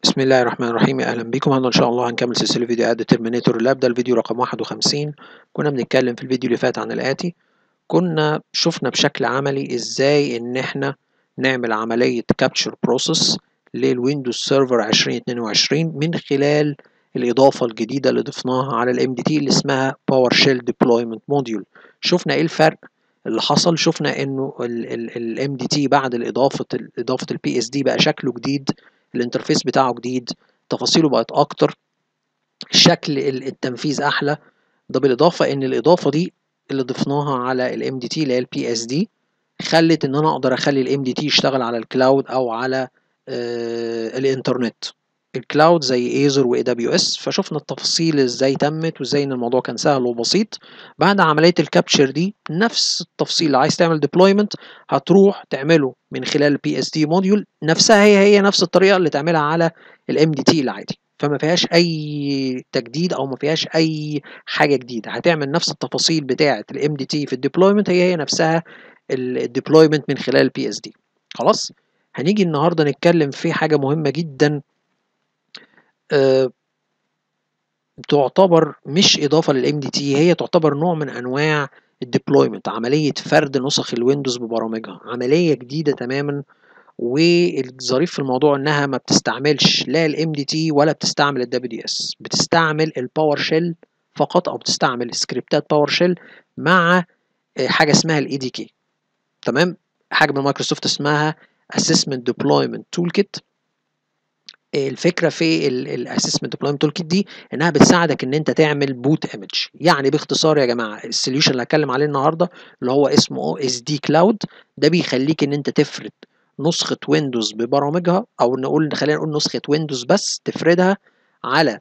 بسم الله الرحمن الرحيم اهلا بكم النهارده ان شاء الله هنكمل سلسله فيديوهات ديترمينيتور لاب ده الفيديو رقم 51 كنا بنتكلم في الفيديو اللي فات عن الاتي كنا شفنا بشكل عملي ازاي ان احنا نعمل عمليه كابتشر بروسيس للويندوز سيرفر 2022 من خلال الاضافه الجديده اللي ضفناها على الام دي تي اللي اسمها باور شيل ديبلويمنت موديول شفنا ايه الفرق اللي حصل شفنا انه الام دي تي بعد الاضافه اضافه البي اس دي بقى شكله جديد الانترفيس بتاعه جديد تفاصيله بقت اكتر شكل التنفيذ احلى ده بالاضافه ان الاضافه دي اللي ضفناها على الام دي تي اللي هي البي اس دي خلت ان انا اقدر اخلي الام دي تي يشتغل على الكلاود او على آه الانترنت الكلاود زي ايزر واي دبليو اس فشفنا التفاصيل ازاي تمت وازاي ان الموضوع كان سهل وبسيط بعد عمليه الكابتشر دي نفس التفصيل اللي عايز تعمل ديبلويمنت هتروح تعمله من خلال البي اس دي موديول نفسها هي هي نفس الطريقه اللي تعملها على الام دي تي العادي فما فيهاش اي تجديد او ما فيهاش اي حاجه جديده هتعمل نفس التفاصيل بتاعه الام دي تي في الديبلويمنت هي هي نفسها الديبلويمنت من خلال البي اس دي خلاص هنيجي النهارده نتكلم في حاجه مهمه جدا أه تعتبر مش اضافه للام دي تي هي تعتبر نوع من انواع الديبلويمنت عمليه فرد نسخ الويندوز ببرامجها عمليه جديده تماما والظريف في الموضوع انها ما بتستعملش لا الام دي تي ولا بتستعمل الدبليو دي اس بتستعمل الباور شيل فقط او بتستعمل سكريبتات باور شيل مع حاجه اسمها الاي دي كي تمام حاجه من مايكروسوفت اسمها اسسمنت ديبلويمنت تول كيت الفكره في الاسسمنت ديبلويمنت تول كيت دي انها بتساعدك ان انت تعمل بوت ايمج يعني باختصار يا جماعه السوليوشن اللي هتكلم عليه النهارده اللي هو اسمه او اس دي كلاود ده بيخليك ان انت تفرد نسخه ويندوز ببرامجها او نقول خلينا نقول نسخه ويندوز بس تفردها على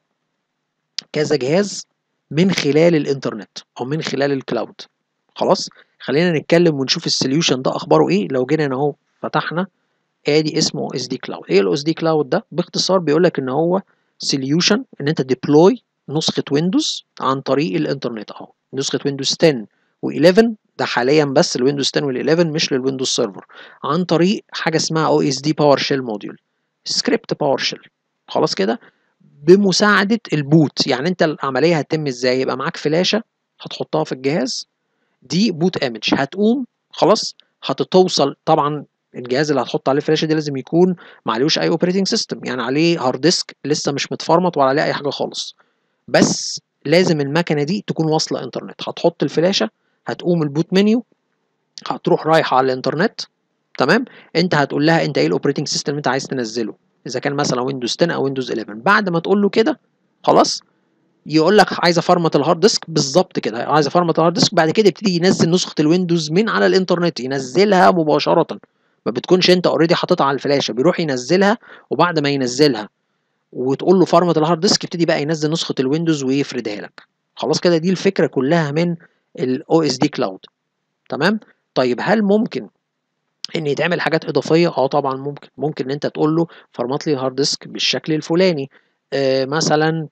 كذا جهاز من خلال الانترنت او من خلال الكلاود خلاص خلينا نتكلم ونشوف السوليوشن ده اخباره ايه لو جينا اهو فتحنا ادي اسمه او اس دي كلاود ايه الاو اس دي كلاود ده باختصار بيقول لك ان هو سوليوشن ان انت ديبلوي نسخه ويندوز عن طريق الانترنت اهو نسخه ويندوز 10 و11 ده حاليا بس الويندوز 10 وال11 مش للويندوز سيرفر عن طريق حاجه اسمها او اس دي باور شيل موديول سكريبت باور شيل خلاص كده بمساعده البوت يعني انت العمليه هتتم ازاي يبقى معاك فلاشه هتحطها في الجهاز دي بوت ايمج هتقوم خلاص هتتوصل طبعا الجهاز اللي هتحط عليه الفلاشه دي لازم يكون معلوش اي اوبريتنج سيستم يعني عليه هارد ديسك لسه مش متفرمط ولا عليه اي حاجه خالص بس لازم المكنه دي تكون واصله انترنت هتحط الفلاشه هتقوم البوت منيو هتروح رايحه على الانترنت تمام انت هتقول لها انت ايه الاوبريتنج سيستم اللي انت عايز تنزله اذا كان مثلا ويندوز 10 او ويندوز 11 بعد ما تقول له كده خلاص يقول لك عايز افرمت الهارد ديسك بالظبط كده عايز افرمت الهارد ديسك بعد كده يبتدي ينزل نسخه الويندوز من على الانترنت ينزلها مباشره ما بتكونش انت اوريدي حاططها على الفلاشه بيروح ينزلها وبعد ما ينزلها وتقول له فرمت الهارد ديسك يبتدي بقى ينزل نسخه الويندوز ويفردها لك خلاص كده دي الفكره كلها من الاو اس دي كلاود تمام طيب هل ممكن ان يتعمل حاجات اضافيه اه طبعا ممكن ممكن ان انت تقول له فرمت لي الهارد ديسك بالشكل الفلاني آه مثلا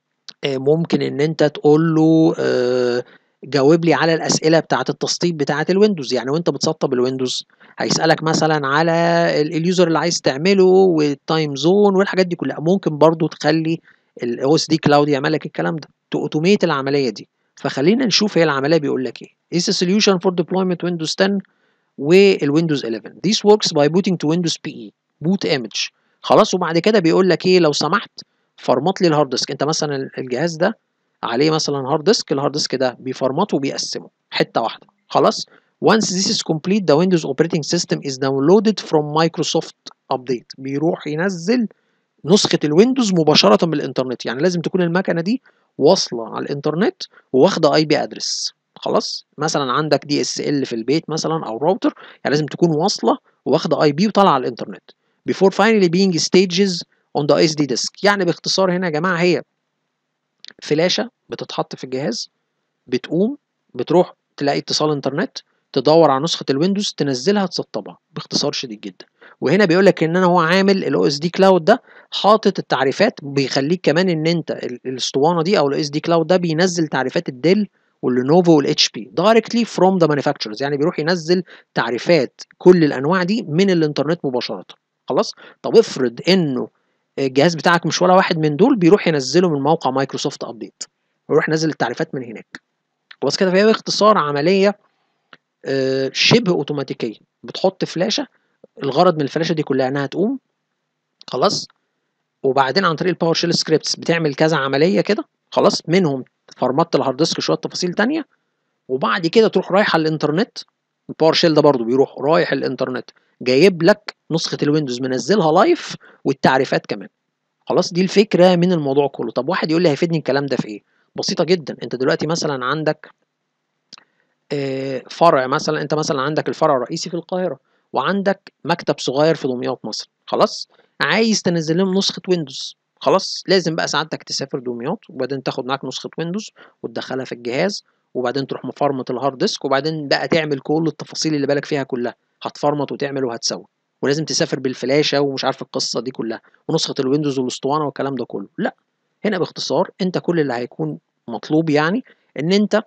آه ممكن ان انت تقول له آه جاوب لي على الاسئله بتاعه التسطيب بتاعه الويندوز يعني وانت بتسطب الويندوز هيسالك مثلا على اليوزر اللي عايز تعمله والتايم زون والحاجات دي كلها ممكن برضو تخلي الاو اس دي كلاود يعمل لك الكلام ده تأوتوميت العمليه دي فخلينا نشوف هي العمليه بيقول لك ايه is a solution for deployment Windows 10 والويندوز 11 this works by booting to Windows PE boot image خلاص وبعد كده بيقول لك ايه لو سمحت فرمط لي الهارد ديسك انت مثلا الجهاز ده عليه مثلا هارد ديسك الهارد ديسك ده بيفرمطه وبيقسمه حته واحده خلاص once this is complete the Windows operating system is downloaded from Microsoft update بيروح ينزل نسخة الويندوز مباشرة من الانترنت يعني لازم تكون المكنة دي واصلة على الانترنت وواخدة اي بي ادرس خلاص مثلا عندك دي اس ال في البيت مثلا او راوتر يعني لازم تكون واصلة واخدة اي بي وطالعة على الانترنت before finally being stages on the SD disk يعني باختصار هنا يا جماعة هي فلاشة بتتحط في الجهاز بتقوم بتروح تلاقي اتصال انترنت تدور على نسخه الويندوز تنزلها تسطبها باختصار شديد جدا وهنا بيقول لك ان انا هو عامل الاو اس دي كلاود ده حاطط التعريفات بيخليك كمان ان انت الاسطوانه دي او الاو اس دي كلاود ده بينزل تعريفات الديل واللينوفو والاتش بي دايركتلي فروم ذا مانيفاكتشرز يعني بيروح ينزل تعريفات كل الانواع دي من الانترنت مباشره خلاص طب افرض انه الجهاز بتاعك مش ولا واحد من دول بيروح ينزله من موقع مايكروسوفت ابديت ويروح ينزل التعريفات من هناك خلاص كده فهي باختصار عمليه آه، شبه اوتوماتيكيه بتحط فلاشه الغرض من الفلاشه دي كلها انها تقوم خلاص وبعدين عن طريق الباور شيل سكريبتس بتعمل كذا عمليه كده خلاص منهم فرمت الهارد ديسك شويه تفاصيل تانية وبعد كده تروح رايح على الانترنت الباور شيل ده برضو بيروح رايح الانترنت جايب لك نسخه الويندوز منزلها لايف والتعريفات كمان خلاص دي الفكره من الموضوع كله طب واحد يقول لي هيفيدني الكلام ده في ايه بسيطه جدا انت دلوقتي مثلا عندك آه، فرع مثلا انت مثلا عندك الفرع الرئيسي في القاهره وعندك مكتب صغير في دمياط مثلا خلاص عايز تنزل لهم نسخه ويندوز خلاص لازم بقى سعادتك تسافر دمياط وبعدين تاخد معاك نسخه ويندوز وتدخلها في الجهاز وبعدين تروح مفرمط الهارد ديسك وبعدين بقى تعمل كل التفاصيل اللي بالك فيها كلها هتفرمط وتعمل وهتسوي ولازم تسافر بالفلاشه ومش عارف القصه دي كلها ونسخه الويندوز والاسطوانه والكلام ده كله لا هنا باختصار انت كل اللي هيكون مطلوب يعني ان انت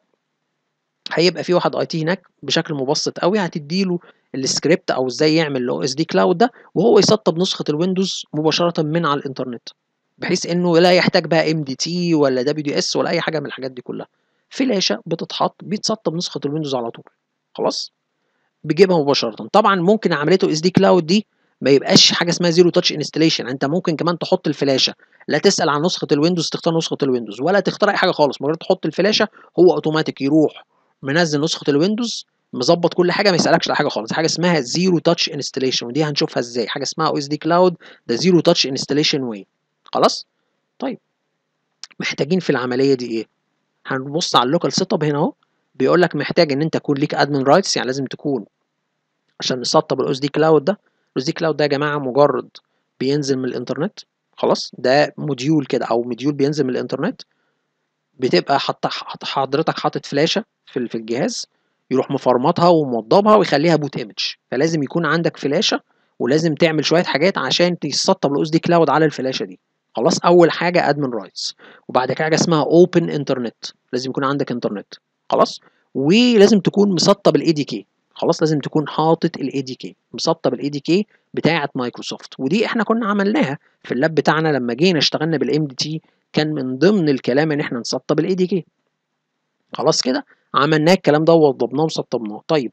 هيبقى في واحد اي تي هناك بشكل مبسط قوي هتديله السكريبت او ازاي يعمل الاو اس دي كلاود ده وهو يسطب نسخه الويندوز مباشره من على الانترنت بحيث انه لا يحتاج بقى ام دي تي ولا دبليو دي اس ولا اي حاجه من الحاجات دي كلها فلاشه بتتحط بيتسطب نسخه الويندوز على طول خلاص بيجيبها مباشره طبعا ممكن عمليه اس دي كلاود دي ما يبقاش حاجه اسمها زيرو تاتش انستليشن انت ممكن كمان تحط الفلاشه لا تسال عن نسخه الويندوز تختار نسخه الويندوز ولا تختار اي حاجه خالص مجرد تحط الفلاشه هو اوتوماتيك يروح منزل نسخه الويندوز مظبط كل حاجه ما يسالكش على حاجه خالص حاجه اسمها زيرو تاتش انستليشن ودي هنشوفها ازاي حاجه اسمها او اس دي كلاود ده زيرو تاتش انستليشن واي خلاص طيب محتاجين في العمليه دي ايه هنبص على اللوكال سيت اب هنا اهو بيقول لك محتاج ان انت يكون ليك ادمن رايتس يعني لازم تكون عشان نسطب الاو اس دي كلاود ده الاو اس دي كلاود ده يا جماعه مجرد بينزل من الانترنت خلاص ده موديول كده او موديول بينزل من الانترنت بتبقى حط حضرتك حاطط فلاشه في في الجهاز يروح مفرمطها وموضبها ويخليها بوت ايمج فلازم يكون عندك فلاشه ولازم تعمل شويه حاجات عشان تسطب الاو اس دي كلاود على الفلاشه دي خلاص اول حاجه ادمن رايتس وبعد كده حاجه اسمها اوبن انترنت لازم يكون عندك انترنت خلاص ولازم تكون مسطب الاي دي كي خلاص لازم تكون حاطط الاي دي كي مسطب الاي دي كي بتاعه مايكروسوفت ودي احنا كنا عملناها في اللاب بتاعنا لما جينا اشتغلنا بالام دي تي كان من ضمن الكلام ان احنا نسطب الاي دي كي خلاص كده عملناه الكلام ده ووضبناه وسطبناه طيب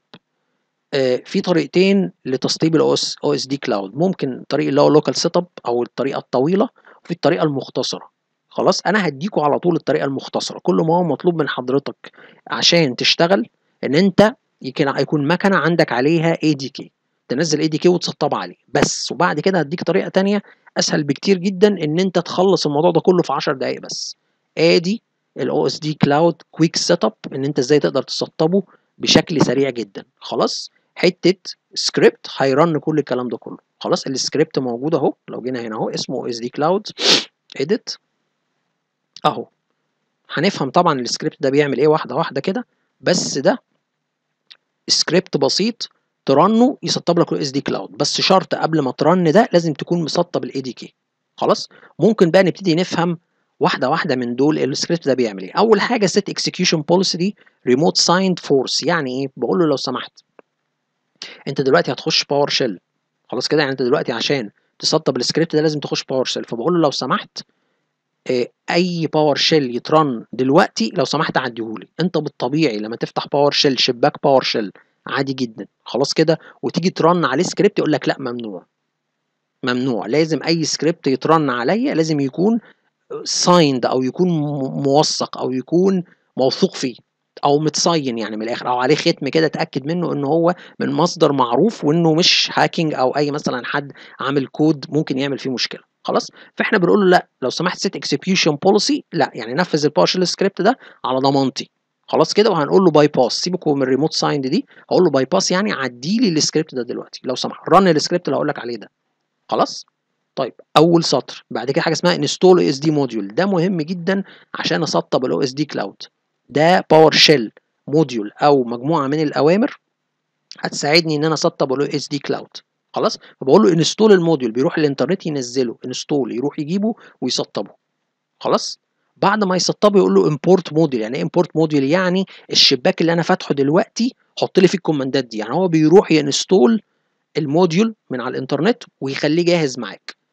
آه في طريقتين لتسطيب الاو اس او اس دي كلاود ممكن الطريق اللي هو لوكال سيت اب او الطريقه الطويله وفي الطريقه المختصره خلاص انا هديكوا على طول الطريقه المختصره كل ما هو مطلوب من حضرتك عشان تشتغل ان انت يمكن يكون مكنه عندك عليها اي دي كي تنزل اي دي كي وتسطبها عليه بس وبعد كده هديك طريقه تانية اسهل بكتير جدا ان انت تخلص الموضوع ده كله في 10 دقائق بس ادي الاو اس دي كلاود كويك سيت اب ان انت ازاي تقدر تسطبه بشكل سريع جدا خلاص حته سكريبت هيرن كل الكلام ده كله خلاص السكريبت موجود اهو لو جينا هنا اهو اسمه او اس دي كلاود اديت اهو هنفهم طبعا السكريبت ده بيعمل ايه واحده واحده كده بس ده سكريبت بسيط ترنه يسطب لك الاس دي كلاود بس شرط قبل ما ترن ده لازم تكون مسطب الاي دي كي خلاص ممكن بقى نبتدي نفهم واحده واحده من دول السكريبت ده بيعمل ايه اول حاجه set execution policy دي remote signed force يعني ايه بقول له لو سمحت انت دلوقتي هتخش باور شيل خلاص كده يعني انت دلوقتي عشان تسطب السكريبت ده لازم تخش باور شيل فبقول له لو سمحت اي باور شيل يترن دلوقتي لو سمحت عديهولي انت بالطبيعي لما تفتح باور شيل شباك باور شيل عادي جدا خلاص كده وتيجي ترن عليه سكريبت يقول لك لا ممنوع ممنوع لازم اي سكريبت يترن عليا لازم يكون سايند او يكون موثق او يكون موثوق فيه او متصين يعني من الاخر او عليه ختم كده تاكد منه ان هو من مصدر معروف وانه مش هاكينج او اي مثلا حد عامل كود ممكن يعمل فيه مشكله خلاص فاحنا بنقول له لا لو سمحت سيت اكسكيوشن بوليسي لا يعني نفذ البارشل سكريبت ده على ضمانتي خلاص كده وهنقول له باي باس سيبك من الريموت سايند دي هقول له باي باس يعني عدي لي السكريبت ده دلوقتي لو سمحت رن السكريبت اللي هقول لك عليه ده خلاص طيب اول سطر بعد كده حاجه اسمها انستول اس دي موديول ده مهم جدا عشان اسطب الاو اس دي كلاود ده باور شيل موديول او مجموعه من الاوامر هتساعدني ان انا اسطب الاو اس دي كلاود خلاص فبقول له انستول الموديول بيروح الانترنت ينزله انستول يروح يجيبه ويسطبه خلاص بعد ما يسطبه يقول له امبورت موديول يعني ايه امبورت موديول يعني الشباك اللي انا فاتحه دلوقتي حط لي فيه الكوماندات دي يعني هو بيروح ينستول الموديول من على الانترنت ويخليه جاهز معاك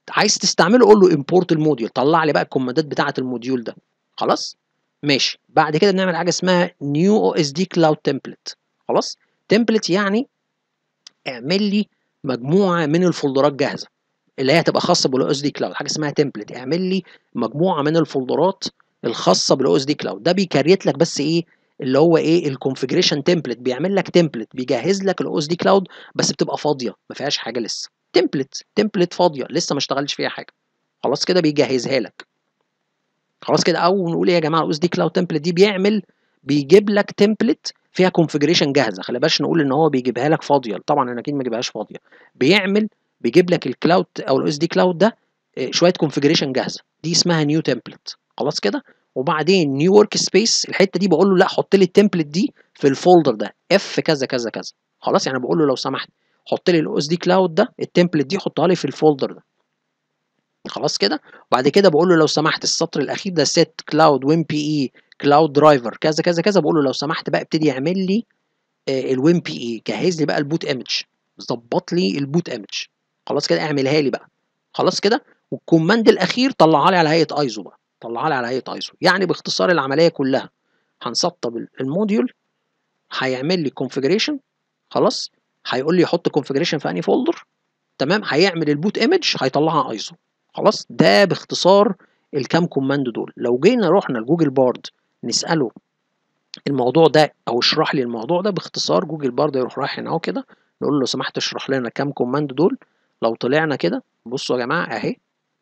عايز تستعمله قول له امبورت الموديول طلع لي بقى الكوماندات بتاعه الموديول ده خلاص ماشي بعد كده بنعمل حاجه اسمها نيو او اس دي كلاود تمبلت خلاص تمبلت يعني اعمل لي مجموعه من الفولدرات جاهزه اللي هي هتبقى خاصه بالاو اس دي كلاود حاجه اسمها تمبلت اعمل لي مجموعه من الفولدرات الخاصه بالاو اس دي كلاود ده بيكريت لك بس ايه اللي هو ايه الكونفجريشن تمبلت بيعمل لك تمبلت بيجهز لك الاو اس دي كلاود بس بتبقى فاضيه ما فيهاش حاجه لسه تمبلت تمبلت فاضيه لسه ما اشتغلتش فيها حاجه خلاص كده بيجهزها لك خلاص كده او نقول ايه يا جماعه الاو اس دي كلاود تمبلت دي بيعمل بيجيب لك تمبلت فيها كونفجريشن جاهزه خلي بالش نقول ان هو بيجيبها لك فاضيه طبعا انا اكيد ما جيبهاش فاضيه بيعمل بيجيب لك الكلاود او الاو اس دي كلاود ده شويه كونفجريشن جاهزه دي اسمها نيو تمبلت خلاص كده وبعدين نيو ورك سبيس الحته دي بقول له لا حط لي التمبلت دي في الفولدر ده اف كذا كذا كذا خلاص يعني بقول له لو سمحت حط لي الاو اس دي كلاود ده التمبلت دي حطها لي في الفولدر ده خلاص كده وبعد كده بقول له لو سمحت السطر الاخير ده سيت كلاود وين بي اي كلاود درايفر كذا كذا كذا بقول له لو سمحت بقى ابتدي اعمل لي الوين بي اي جهز لي بقى البوت ايمج ظبط لي البوت ايمج خلاص كده اعملها لي بقى خلاص كده والكوماند الاخير طلعها لي على هيئه ايزو بقى طلعها لي على هيئه ايزو يعني باختصار العمليه كلها هنسطب الموديول هيعمل لي كونفجريشن خلاص هيقول لي حط كونفجريشن في انهي فولدر تمام هيعمل البوت ايمج هيطلعها ايزو خلاص ده باختصار الكام كوماند دول لو جينا رحنا لجوجل بارد نساله الموضوع ده او اشرح لي الموضوع ده باختصار جوجل بارد يروح رايح هنا اهو كده نقول له لو سمحت اشرح لنا كام كوماند دول لو طلعنا كده بصوا يا جماعه اهي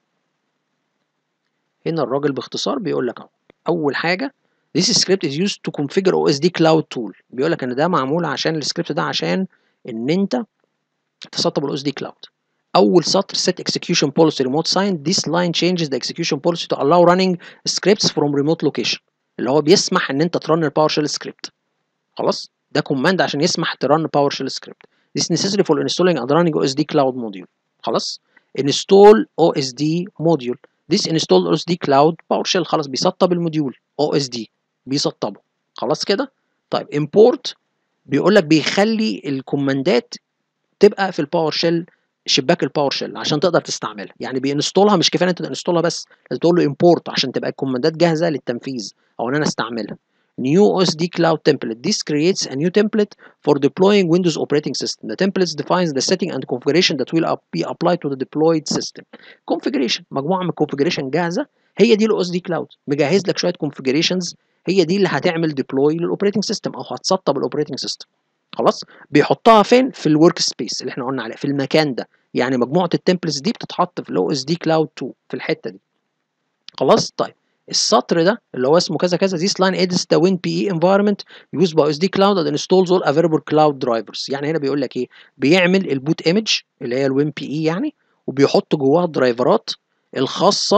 هنا الراجل باختصار بيقول لك اهو اول حاجه this script is used to configure OSD cloud tool بيقول لك ان ده معمول عشان السكريبت ده عشان ان انت تسطب الاو اس دي كلاود اول سطر set execution policy remote sign this line changes the execution policy to allow running scripts from remote location اللي هو بيسمح ان انت ترن الباور شيل سكريبت خلاص ده كوماند عشان يسمح ترن باور شيل سكريبت this necessary for installing and running OSD cloud module خلاص install OSD module this install OSD cloud PowerShell خلاص بيسطب الموديول OSD بيسطبه خلاص كده طيب import بيقول لك بيخلي الكوماندات تبقى في الباور شيل شباك الباور شيل عشان تقدر تستعملها يعني بينستولها مش كفايه انت تنستولها بس لازم تقول له import عشان تبقى الكوماندات جاهزه للتنفيذ او ان انا استعملها new OSD cloud template this creates a new template for deploying Windows operating system the template defines the setting and configuration that will be applied to the deployed system configuration مجموعه من configuration جاهزه هي دي الاو اس دي كلاود مجهز لك شويه configurations هي دي اللي هتعمل ديبلوي للاوبريتنج سيستم او هتسطب الاوبريتنج سيستم خلاص بيحطها فين في الورك سبيس اللي احنا قلنا عليه في المكان ده يعني مجموعه التمبلتس دي بتتحط في الاو اس دي كلاود 2 في الحته دي خلاص طيب السطر ده اللي هو اسمه كذا كذا this line adds the WinPE environment used by OSD cloud and installs all available cloud drivers يعني هنا بيقول لك ايه بيعمل البوت ايمج اللي هي الوين بي اي يعني وبيحط جواها الدرايفرات الخاصه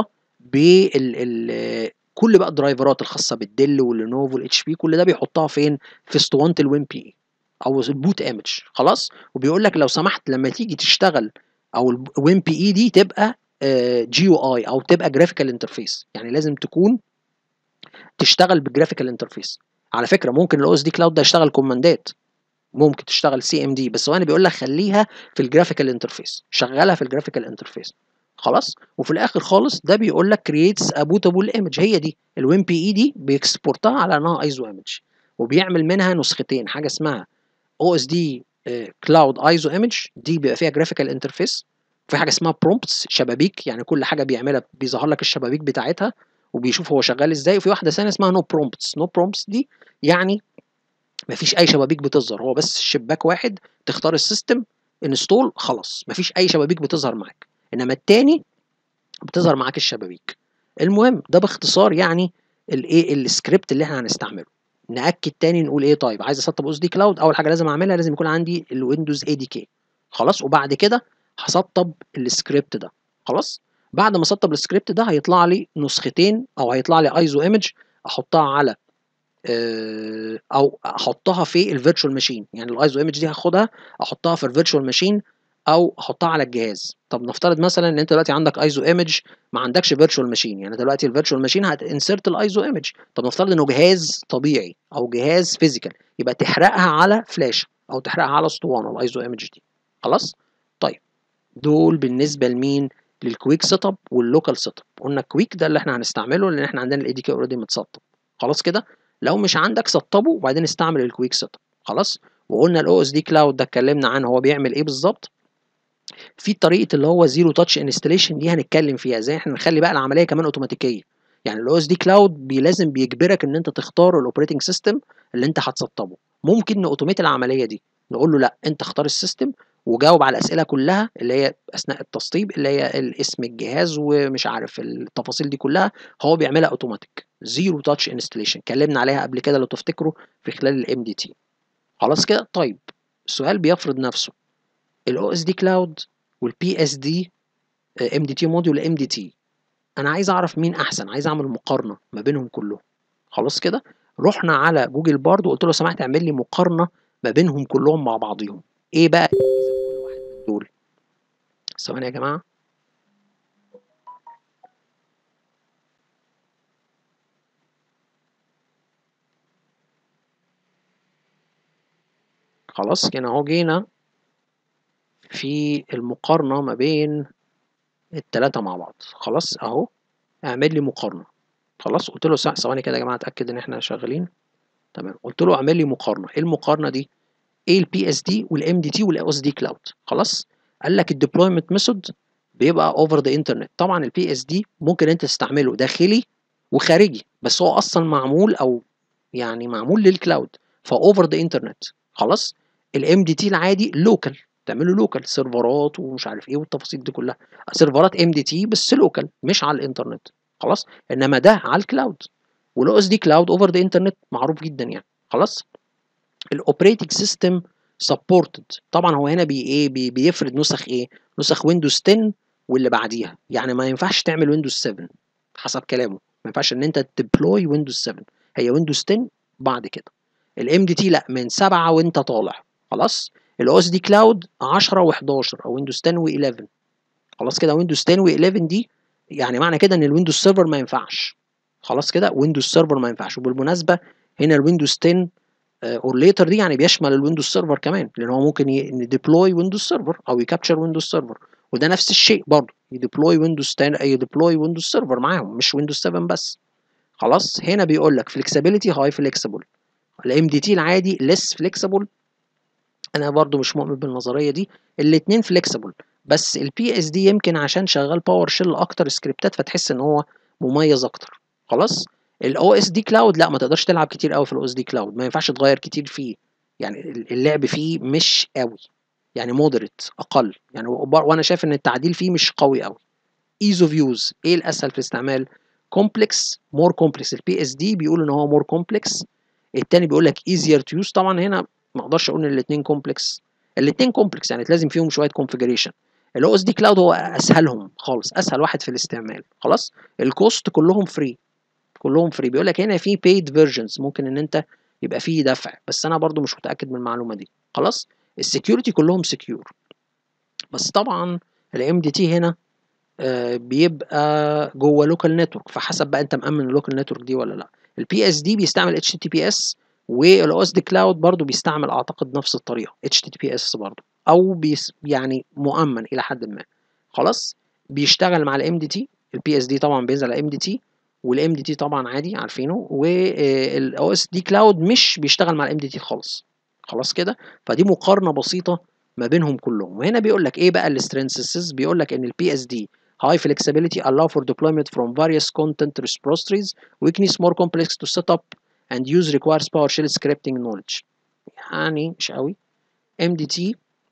بال كل بقى الدرايفرات الخاصه بالدل واللينوفو والاتش بي كل ده بيحطها فين في اسطوانه الوين بي اي او البوت ايمج خلاص وبيقول لك لو سمحت لما تيجي تشتغل او الوين بي اي دي تبقى جي يو اي او تبقى جرافيكال انترفيس يعني لازم تكون تشتغل بالجرافيكال انترفيس على فكره ممكن الاو اس دي كلاود ده يشتغل كوماندات ممكن تشتغل سي ام دي بس هو انا بيقول لك خليها في الجرافيكال انترفيس شغلها في الجرافيكال انترفيس خلاص وفي الاخر خالص ده بيقول لك كرييتس ا بوتابل ايمج هي دي الوين بي اي دي بيكسبورتها على انها ايزو ايمج وبيعمل منها نسختين حاجه اسمها او اس دي كلاود ايزو ايمج دي بيبقى فيها جرافيكال انترفيس في حاجه اسمها برومبتس شبابيك يعني كل حاجه بيعملها بيظهر لك الشبابيك بتاعتها وبيشوف هو شغال ازاي وفي واحده ثانيه اسمها نو برومبتس نو برومبتس دي يعني مفيش اي شبابيك بتظهر هو بس شباك واحد تختار السيستم انستول خلاص مفيش اي شبابيك بتظهر معاك انما التاني بتظهر معاك الشبابيك المهم ده باختصار يعني الايه السكريبت اللي احنا هنستعمله ناكد تاني نقول ايه طيب عايز اسطب اس دي كلاود اول حاجه لازم اعملها لازم يكون عندي الويندوز اي دي كي خلاص وبعد كده هسطب السكريبت ده خلاص بعد ما اسطب السكريبت ده هيطلع لي نسختين او هيطلع لي ايزو ايمج احطها على او احطها في الفيرتشوال ماشين يعني الايزو ايمج دي هاخدها احطها في الفيرتشوال ماشين او احطها على الجهاز طب نفترض مثلا ان انت دلوقتي عندك ايزو ايمج ما عندكش فيرتشوال ماشين يعني دلوقتي الفيرتشوال ماشين هتنسرت الايزو ايمج طب نفترض انه جهاز طبيعي او جهاز فيزيكال يبقى تحرقها على فلاشه او تحرقها على اسطوانه الايزو ايمج دي خلاص طيب دول بالنسبه لمين للكويك سيت اب واللوكال سيت اب قلنا الكويك ده اللي احنا هنستعمله لان احنا عندنا الاي دي كي اوريدي متسطب خلاص كده لو مش عندك سطبه وبعدين استعمل الكويك سيت اب خلاص وقلنا الاو اس دي كلاود ده اتكلمنا عنه هو بيعمل ايه بالظبط في طريقه اللي هو زيرو تاتش انستليشن دي هنتكلم فيها ازاي احنا نخلي بقى العمليه كمان اوتوماتيكيه يعني الاو اس دي كلاود بي لازم بيجبرك ان انت تختار الاوبريتنج سيستم اللي انت هتسطبه ممكن نأوتوميت العمليه دي نقول له لا انت اختار السيستم وجاوب على الاسئله كلها اللي هي اثناء التسطيب اللي هي اسم الجهاز ومش عارف التفاصيل دي كلها هو بيعملها اوتوماتيك زيرو تاتش انستليشن اتكلمنا عليها قبل كده لو تفتكروا في خلال الام دي تي خلاص كده طيب السؤال بيفرض نفسه الاو اس دي كلاود والبي اس دي ام دي تي موديول ام دي تي انا عايز اعرف مين احسن عايز اعمل مقارنه ما بينهم كلهم خلاص كده رحنا على جوجل بارد وقلت له لو سمحت اعمل لي مقارنه ما بينهم كلهم مع بعضهم ايه بقى الميزه في كل واحد من دول ثواني يا جماعه خلاص كده اهو جينا في المقارنة ما بين التلاتة مع بعض خلاص اهو اعمل لي مقارنة خلاص قلت له ثواني كده يا جماعة اتأكد ان احنا شغالين تمام قلت له اعمل لي مقارنة ايه المقارنة دي ايه البي اس دي والام دي تي والاو اس دي كلاود خلاص قال لك الديبلويمنت ميثود بيبقى اوفر ذا انترنت طبعا البي اس دي ممكن انت تستعمله داخلي وخارجي بس هو اصلا معمول او يعني معمول للكلاود فاوفر ذا انترنت خلاص الام دي تي العادي لوكال تعمله لوكال سيرفرات ومش عارف ايه والتفاصيل دي كلها سيرفرات ام دي تي بس لوكال مش على الانترنت خلاص انما ده على الكلاود والاو اس دي كلاود اوفر ذا انترنت معروف جدا يعني خلاص الاوبريتنج سيستم سبورتد طبعا هو هنا بي ايه بي بيفرض نسخ ايه نسخ ويندوز 10 واللي بعديها يعني ما ينفعش تعمل ويندوز 7 حسب كلامه ما ينفعش ان انت تديبلوي ويندوز 7 هي ويندوز 10 بعد كده الام دي تي لا من 7 وانت طالع خلاص الاو اس دي كلاود 10 و11 او ويندوز 10 و11 خلاص كده ويندوز 10 و11 دي يعني معنى كده ان الويندوز سيرفر ما ينفعش خلاص كده ويندوز سيرفر ما ينفعش وبالمناسبه هنا الويندوز 10 اور ليتر دي يعني بيشمل الويندوز سيرفر كمان لان هو ممكن يديبلوي ويندوز سيرفر او يكابتشر ويندوز سيرفر وده نفس الشيء برضه يديبلوي ويندوز 10 يديبلوي ويندوز سيرفر معاهم مش ويندوز 7 بس خلاص هنا بيقول لك فليكسيبيليتي هاي فليكسيبل الام دي تي العادي ليس فليكسيبل انا برضو مش مؤمن بالنظريه دي الاثنين فليكسيبل بس البي اس دي يمكن عشان شغال باور شيل اكتر سكريبتات فتحس ان هو مميز اكتر خلاص الاو اس دي كلاود لا ما تقدرش تلعب كتير قوي في الاو اس دي كلاود ما ينفعش تغير كتير فيه يعني اللعب فيه مش قوي يعني مودريت اقل يعني وانا شايف ان التعديل فيه مش قوي قوي ايز اوف يوز ايه الاسهل في الاستعمال كومبلكس مور كومبلكس البي اس دي بيقول ان هو مور كومبلكس التاني بيقول لك ايزير تو يوز طبعا هنا ما اقدرش اقول ان الاثنين كومبلكس الاثنين كومبلكس يعني لازم فيهم شويه كونفيجريشن الاو اس دي كلاود هو اسهلهم خالص اسهل واحد في الاستعمال خلاص الكوست كلهم فري كلهم فري بيقول لك هنا في بيد فيرجنز ممكن ان انت يبقى فيه دفع بس انا برضو مش متاكد من المعلومه دي خلاص السكيورتي كلهم سكيور بس طبعا الام دي تي هنا آه بيبقى جوه لوكال نتورك فحسب بقى انت مامن اللوكال نتورك دي ولا لا البي اس دي بيستعمل اتش تي بي اس والاو اس دي كلاود برضو بيستعمل اعتقد نفس الطريقه اتش تي بي اس برضو او بيس يعني مؤمن الى حد ما خلاص بيشتغل مع الام دي تي البي اس دي طبعا بينزل على ام دي تي والام دي تي طبعا عادي عارفينه والاو اس دي كلاود مش بيشتغل مع الام دي تي خالص خلاص كده فدي مقارنه بسيطه ما بينهم كلهم وهنا بيقول لك ايه بقى السترينثز بيقول لك ان البي اس دي high flexibility allow for deployment from various content repositories weakness more complex to set up and use requires PowerShell scripting knowledge يعني مش قوي MDT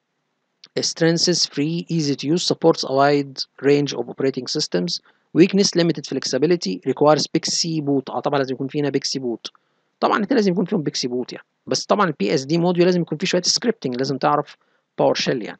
strengths free easy to use supports a wide range of operating systems weakness limited flexibility requires بيكسي boot اه طبعا لازم يكون فينا بيكسي boot طبعا انت لازم يكون فيهم بيكسي boot يعني بس طبعا البي اس دي موديول لازم يكون فيه شويه سكريبتنج لازم تعرف باور شيل يعني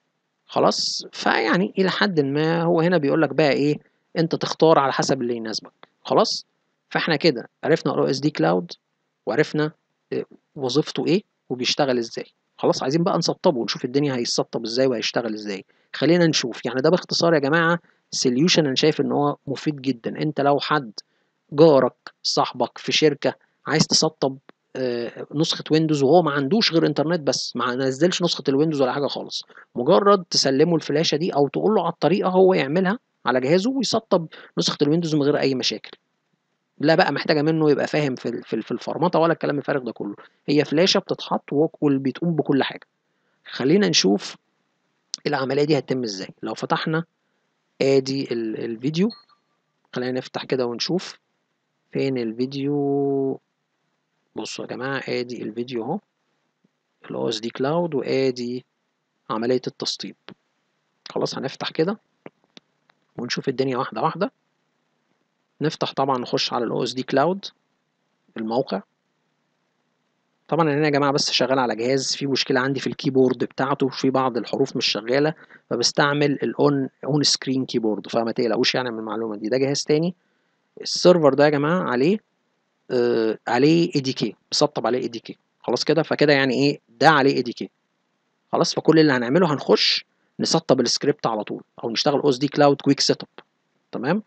خلاص فيعني الى حد ما هو هنا بيقول لك بقى ايه انت تختار على حسب اللي يناسبك خلاص فاحنا كده عرفنا الاو اس دي كلاود وعرفنا وظيفته ايه وبيشتغل ازاي خلاص عايزين بقى نسطبه ونشوف الدنيا هيسطب ازاي وهيشتغل ازاي خلينا نشوف يعني ده باختصار يا جماعه سوليوشن انا شايف ان هو مفيد جدا انت لو حد جارك صاحبك في شركه عايز تسطب آآ نسخة ويندوز وهو ما عندوش غير إنترنت بس، ما نزّلش نسخة الويندوز ولا حاجة خالص، مجرد تسلّمه الفلاشة دي أو تقول له على الطريقة هو يعملها على جهازه ويسطّب نسخة الويندوز من غير أي مشاكل. لا بقى محتاجة منه يبقى فاهم في ال في ال في الفرمطة ولا الكلام الفارغ ده كله، هي فلاشة بتتحط وكل بتقوم بكل حاجة. خلّينا نشوف العملية دي هتتم إزاي، لو فتحنا آدي ال الفيديو خلّينا نفتح كده ونشوف فين الفيديو بُصّوا يا جماعة آدي الفيديو أهو الOSD cloud وآدي عملية التسطيب. خلاص هنفتح كده ونشوف الدنيا واحدة واحدة. نفتح طبعًا نخش على الOSD cloud الموقع. طبعًا أنا هنا يا جماعة بس شغّال على جهاز فيه مشكلة عندي في الكيبورد بتاعته، في بعض الحروف مش شغّالة، فباستعمل الon on screen keyboard فما تقلقوش يعني من المعلومة دي، ده جهاز تاني السيرفر ده يا جماعة عليه آآ عليه ADK مسطّب عليه ADK خلاص كده، فكده يعني إيه ده عليه ADK خلاص، فكل اللي هنعمله هنخش نسطّب الscript على طول أو نشتغل OSD cloud quick setup تمام؟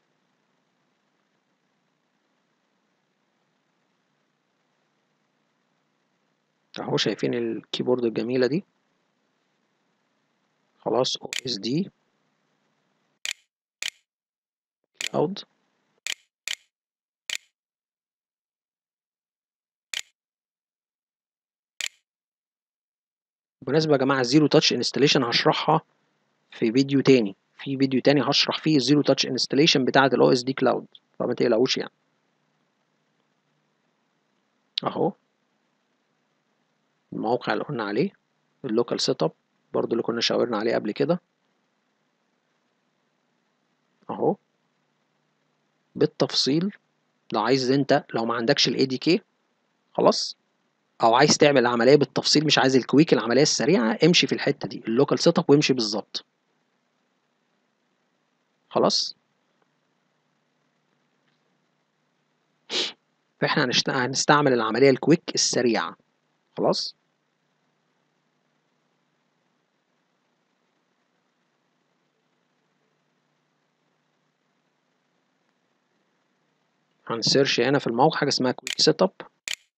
أهو شايفين الكيبورد الجميلة دي؟ خلاص OSD cloud. بالمناسبة يا جماعة الzero touch installation هاشرحها في فيديو تاني، في فيديو تاني هاشرح فيه الzero touch installation بتاعة الOSD cloud فما تقلقوش يعني. أهو. الموقع اللي قُلنا عليه الlocal setup برضه اللي كنا شاورنا عليه قبل كده. أهو. بالتفصيل لو عايز أنت لو ما عندكش الADK خلاص، أو عايز تعمل العملية بالتفصيل مش عايز الquick العملية السريعة، امشي في الحتة دي الlocal setup وامشي بالضبط. خلاص؟ فإحنا هنشت هنستعمل العملية الquick السريعة خلاص؟ هنسيرش هنا في الموقع حاجة اسمها quick setup.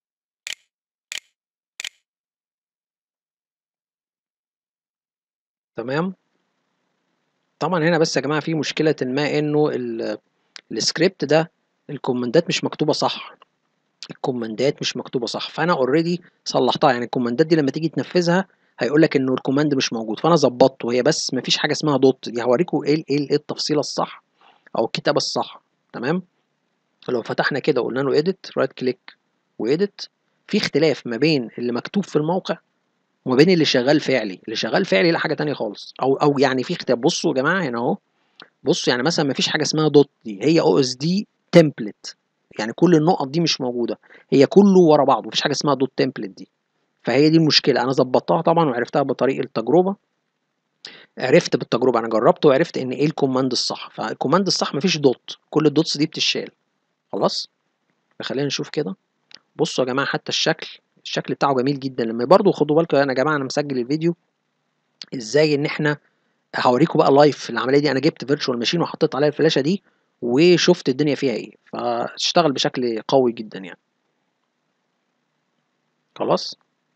تمام؟ طبعًا هنا بس يا جماعة في مشكلةٍ ما إنه ال الscript ده الكوماندات مش مكتوبة صح، الكوماندات مش مكتوبة صح، فأنا already صلّحتها، يعني الكوماندات دي لمّا تيجي تنفذها هيقول لك إنه الcommand مش موجود، فأنا ضبّطته، هي بس ما فيش حاجة اسمها dot دي هاوريكم إيه ال إيه ال إيه التفصيلة الصح أو الكتابة الصح تمام؟ فلو فتحنا كده وقُلنا له edit right click وedit في اختلاف ما بين اللي مكتوب في الموقع وما بين اللي شغّال فعلي، اللي شغّال فعلي لأ حاجة تانية خالص، أو أو يعني في اختلاف بُصّوا يا جماعة هنا أهو، بُصّوا يعني مثلًا ما فيش حاجة اسمها dot دي هي OSD template يعني كل النقط دي مش موجودة، هي كلّه ورا بعضه، ما فيش حاجة اسمها dot template دي، فهي دي المشكلة، أنا ضبّطتها طبعًا وعرفتها بطريق التجربة. عرفت بالتجربة، أنا جرّبت وعرفت إن إيه الcommand الصح، فالcommand الصح ما فيش dot كل الdots دي بتتشال خلاص؟ فخلّينا نشوف كده، بُصّوا يا جماعة حتى الشكل، الشكل بتاعه جميل جدًا، لمّا برضه خدوا بالكم أنا يا جماعة أنا مسجّل الفيديو إزاي إن إحنا هاوريكم بقى live العملية دي، أنا جِبت virtual machine وحطيت عليها الفلاشة دي وشُفت الدنيا فيها إيه، فاشتغل بشكل قوي جدًا يعني. خلاص؟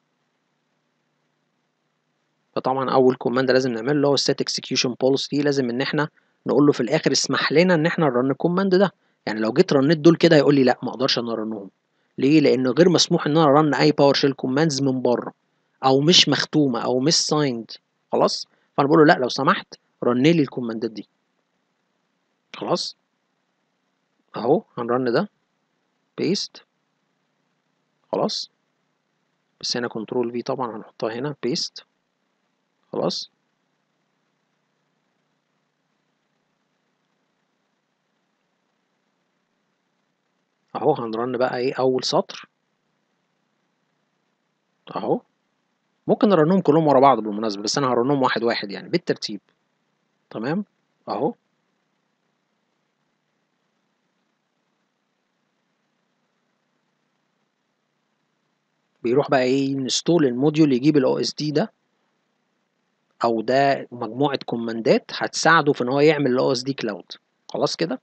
فطبعًا أول command لازم نعمله اللي هو الset execution policy لازم إن إحنا نقول له في الآخر اسمح لنا إن إحنا نrun الcommand ده، يعني لو جيت رنّيت دول كده هيقول لي لأ ما أقدرش إن أنا أرنّهم، ليه؟ لإنه غير مسموح إن أنا أrun أي PowerShell commands من برّه أو مش مختومة أو مش signed خلاص؟ فأنا باقول له لأ لو سمحت رن لي الكوماندات دي. خلاص؟ أهو هنrun ده paste خلاص؟ بس هنا control V طبعًا هنحطها هنا paste خلاص؟ أهو هنrun بقى إيه أول سطر. أهو، ممكن نرنّهم كلّهم ورا بعض بالمناسبة، بس أنا هارنّهم واحد، واحد يعني بالترتيب تمام؟ أهو. بيروح بقى إيه يinstall الmodule يجيب الOSD ده أو ده مجموعة كوماندات هتساعده في إن هو يعمل الOSD cloud خلاص كده؟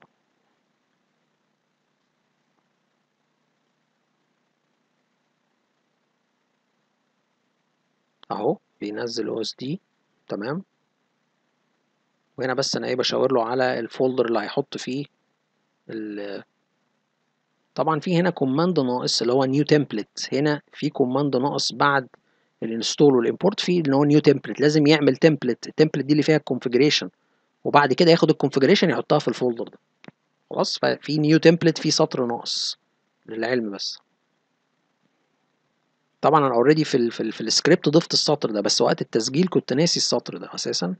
اهو بينزل او اس دي تمام وهنا بس انا ايه بشاور له على الفولدر اللي هيحط فيه ال طبعا في هنا كوماند ناقص اللي هو نيو تمبلت هنا في كوماند ناقص بعد الانستول والامبورت في اللي هو نيو تمبلت لازم يعمل تمبلت التمبلت دي اللي فيها الكونفجريشن وبعد كده ياخد الكونفجريشن يحطها في الفولدر ده خلاص ففي نيو تمبلت في سطر ناقص للعلم بس طبعا انا اوريدي في ال في, ال في السكريبت ضفت السطر ده بس وقت التسجيل كنت ناسي السطر ده اساسا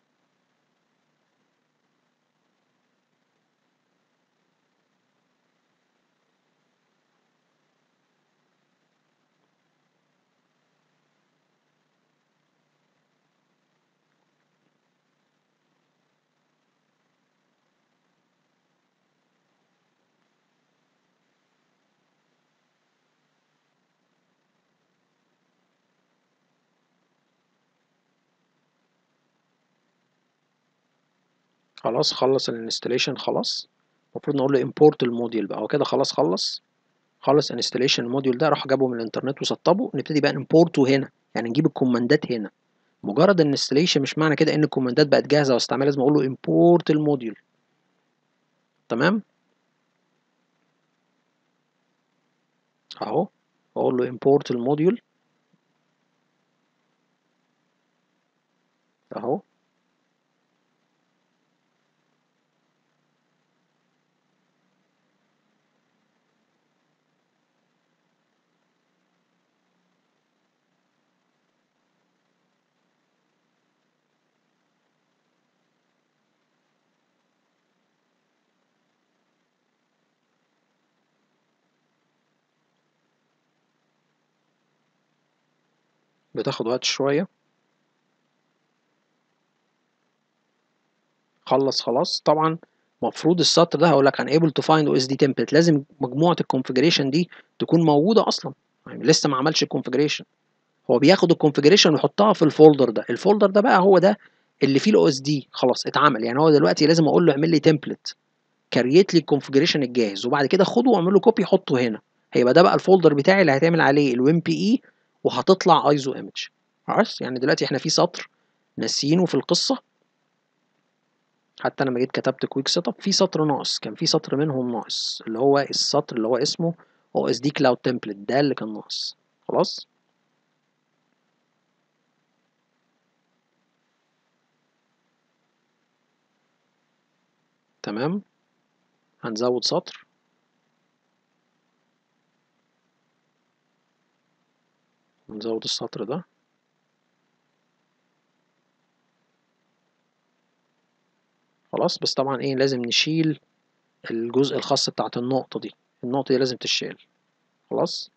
خلاص خلص الانستليشن خلاص المفروض نقول له import الموديول بقى هو كده خلاص خلص خلص انستليشن الموديول ده راح جابه من الانترنت وسطبه نبتدي بقى نمبورته هنا يعني نجيب الكوماندات هنا مجرد انستليشن مش معنى كده ان الكوماندات بقت جاهزه واستعمال لازم اقول له import الموديول تمام اهو اقول له import الموديول اهو بتاخد وقت شوية خلص خلاص طبعا مفروض السطر ده هقول لك unable to find OSD template لازم مجموعة الكونفجريشن دي تكون موجودة أصلا يعني لسه ما عملش الكونفجريشن هو بياخد الكونفجريشن ويحطها في الفولدر ده الفولدر ده بقى هو ده اللي فيه الاو اس دي خلاص اتعمل يعني هو دلوقتي لازم اقول له اعمل لي تمبلت كريت لي الكونفجريشن الجاهز وبعد كده خده واعمل له كوبي حطه هنا هيبقى ده بقى الفولدر بتاعي اللي هيتعمل عليه الويم بي اي وهتطلع ايزو ايمج خلاص يعني دلوقتي احنا في سطر ناسيينه في القصه حتى انا لما جيت كتبت كويك سيت اب في سطر ناقص كان في سطر منهم ناقص اللي هو السطر اللي هو اسمه او اس دي كلاود تمبلت ده اللي كان ناقص خلاص تمام هنزود سطر ونزود السطر ده خلاص بس طبعا ايه لازم نشيل الجزء الخاص بتاعت النقطة دي النقطة دي لازم تشيل خلاص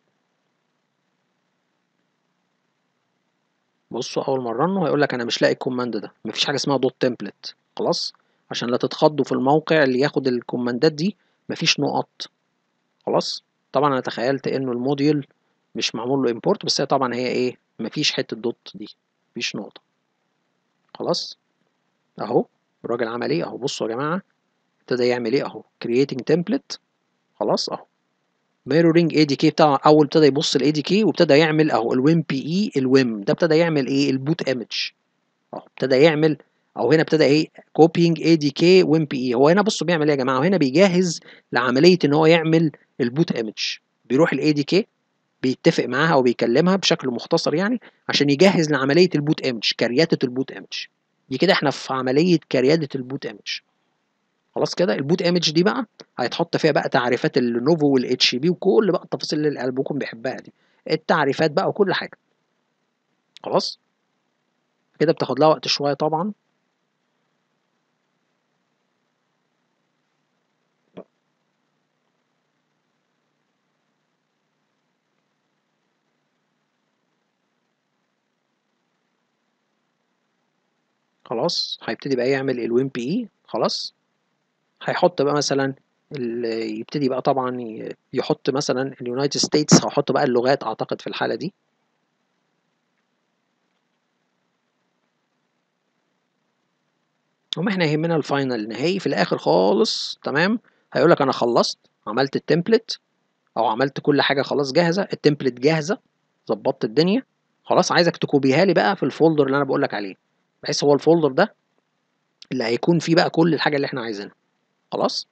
بصوا اول ما رنه هيقول لك انا مش لاقي الكوماند ده مفيش حاجه اسمها دوت تمبلت خلاص عشان لا تتخضوا في الموقع اللي ياخد الكوماندات دي مفيش نقط خلاص طبعا انا تخيلت انه الموديول مش معمول له امبورت بس هي طبعا هي ايه مفيش حته دوت دي مفيش نقطه خلاص اهو الراجل عمل ايه اهو بصوا يا جماعه ابتدى يعمل ايه اهو creating template خلاص اهو ميرورنج اي دي كي بتاع اول ابتدى يبص الاي دي كي وابتدى يعمل اهو الويم بي اي الويم ده ابتدى يعمل ايه البوت ايمج اهو ابتدى يعمل او هنا ابتدى ايه كوبينج اي دي كي ويم بي اي هو هنا بصوا بيعمل ايه يا جماعه وهنا بيجهز لعمليه ان هو يعمل البوت ايمج بيروح الاي دي كي بيتفق معاها او بيكلمها بشكل مختصر يعني عشان يجهز لعمليه البوت ايمج كرياده البوت ايمج دي كده احنا في عمليه كرياده البوت ايمج خلاص كده البوت ايمج دي بقى هيتحط فيها بقى تعريفات اللينوفو والاتش بي وكل بقى التفاصيل اللي قلبكم بيحبها دي التعريفات بقى وكل حاجه خلاص كده بتاخد لها وقت شويه طبعا خلاص هيبتدي بقى يعمل الوين بي اي خلاص هيحط بقى مثلا يبتدي بقى طبعا يحط مثلا اليونايتد ستيتس هحط بقى اللغات اعتقد في الحاله دي وما احنا يهمنا الفاينل النهائي في الاخر خالص تمام هيقول لك انا خلصت عملت التمبلت او عملت كل حاجه خلاص جاهزه التمبلت جاهزه ظبطت الدنيا خلاص عايزك تكوبيها لي بقى في الفولدر اللي انا بقول لك عليه بحيث هو الفولدر ده اللي هيكون فيه بقى كل الحاجه اللي احنا عايزينها خلاص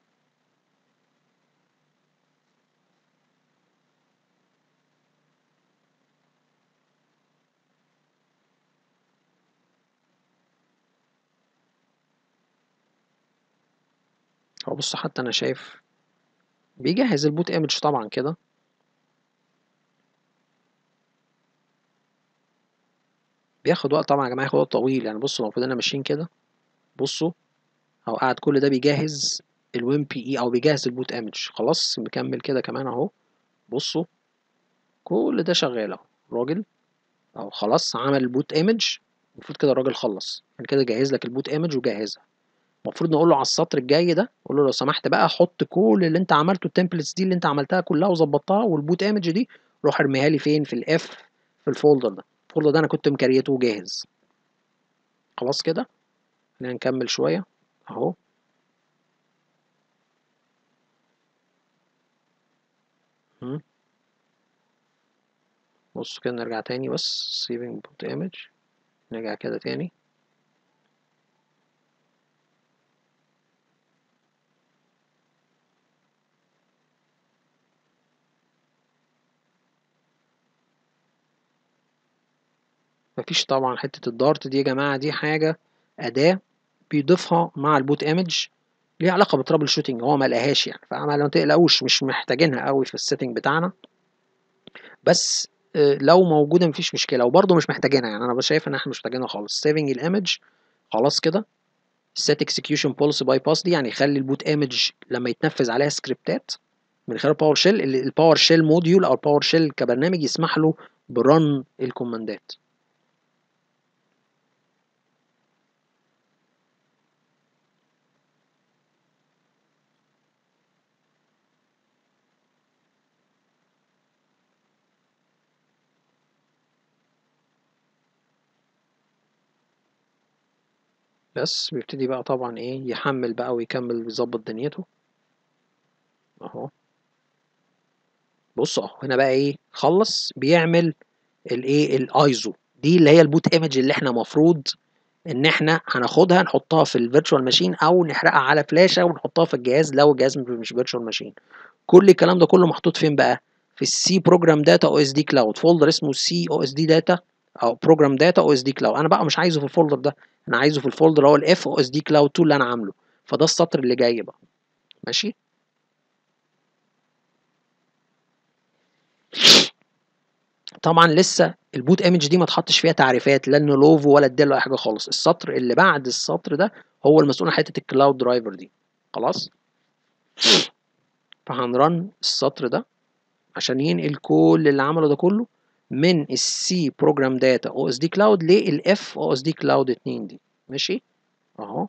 هو بص حتى انا شايف بيجهز البوت ايمج طبعا كده بياخد وقت طبعا يا جماعه ياخد وقت طويل يعني بصوا المفروض انا ماشيين كده بصوا او قاعد كل ده بيجهز الوين بي اي او بيجهز البوت ايمج خلاص مكمل كده كمان اهو بصوا كل ده شغال اهو الراجل او خلاص عمل البوت ايمج المفروض كده الراجل خلص يعني كده جهز لك البوت ايمج وجهزها المفروض نقول له على السطر الجاي ده قول له لو سمحت بقى حط كل اللي انت عملته التمبلتس دي اللي انت عملتها كلها وظبطتها والبوت ايمج دي روح ارميها لي فين في الاف في الفولدر ده الفولدر ده انا كنت مكريته وجاهز خلاص كده خلينا نكمل شويه اهو مم. بص كده نرجع تاني بس saving boot image نرجع كده تاني مفيش طبعا حتة الدارت دي يا جماعة دي حاجة أداة بيضيفها مع البوت ايمج ليها علاقة بالترابل شوتنج هو ما لقاهاش يعني فما ما تقلقوش مش محتاجينها قوي في السيتنج بتاعنا بس لو موجودة مفيش مشكلة وبرضه مش محتاجينها يعني أنا شايف إن إحنا مش محتاجينها خالص سيفنج الإيمج خلاص كده set execution policy bypass دي يعني يخلي البوت ايمج لما يتنفذ عليها سكريبتات من خلال باور شيل الباور شيل موديول او الباور شيل كبرنامج يسمح له برن الكوماندات بس بيبتدي بقى طبعا ايه يحمل بقى ويكمل ويظبط دنيته اهو بص اهو هنا بقى ايه خلص بيعمل الايه الايزو دي اللي هي البوت ايمج اللي احنا مفروض ان احنا هناخدها نحطها في الفيرتشوال ماشين او نحرقها على فلاشه ونحطها في الجهاز لو الجهاز مش فيرتشوال ماشين كل الكلام ده كله محطوط فين بقى في السي بروجرام داتا او اس دي كلاود فولدر اسمه سي او اس دي داتا او بروجرام داتا او اس دي كلاود انا بقى مش عايزه في الفولدر ده انا عايزه في الفولدر هو الاف او اس دي كلاود 2 اللي انا عامله فده السطر اللي جاي بقى ماشي طبعا لسه البوت ايمج دي ما اتحطش فيها تعريفات لا لوفو ولا اديله اي حاجه خالص السطر اللي بعد السطر ده هو المسؤول عن حته الكلاود درايفر دي خلاص فهنرن السطر ده عشان ينقل كل اللي عمله ده كله من السي بروجرام داتا او اس دي كلاود للاف او اس دي كلاود 2 دي ماشي اهو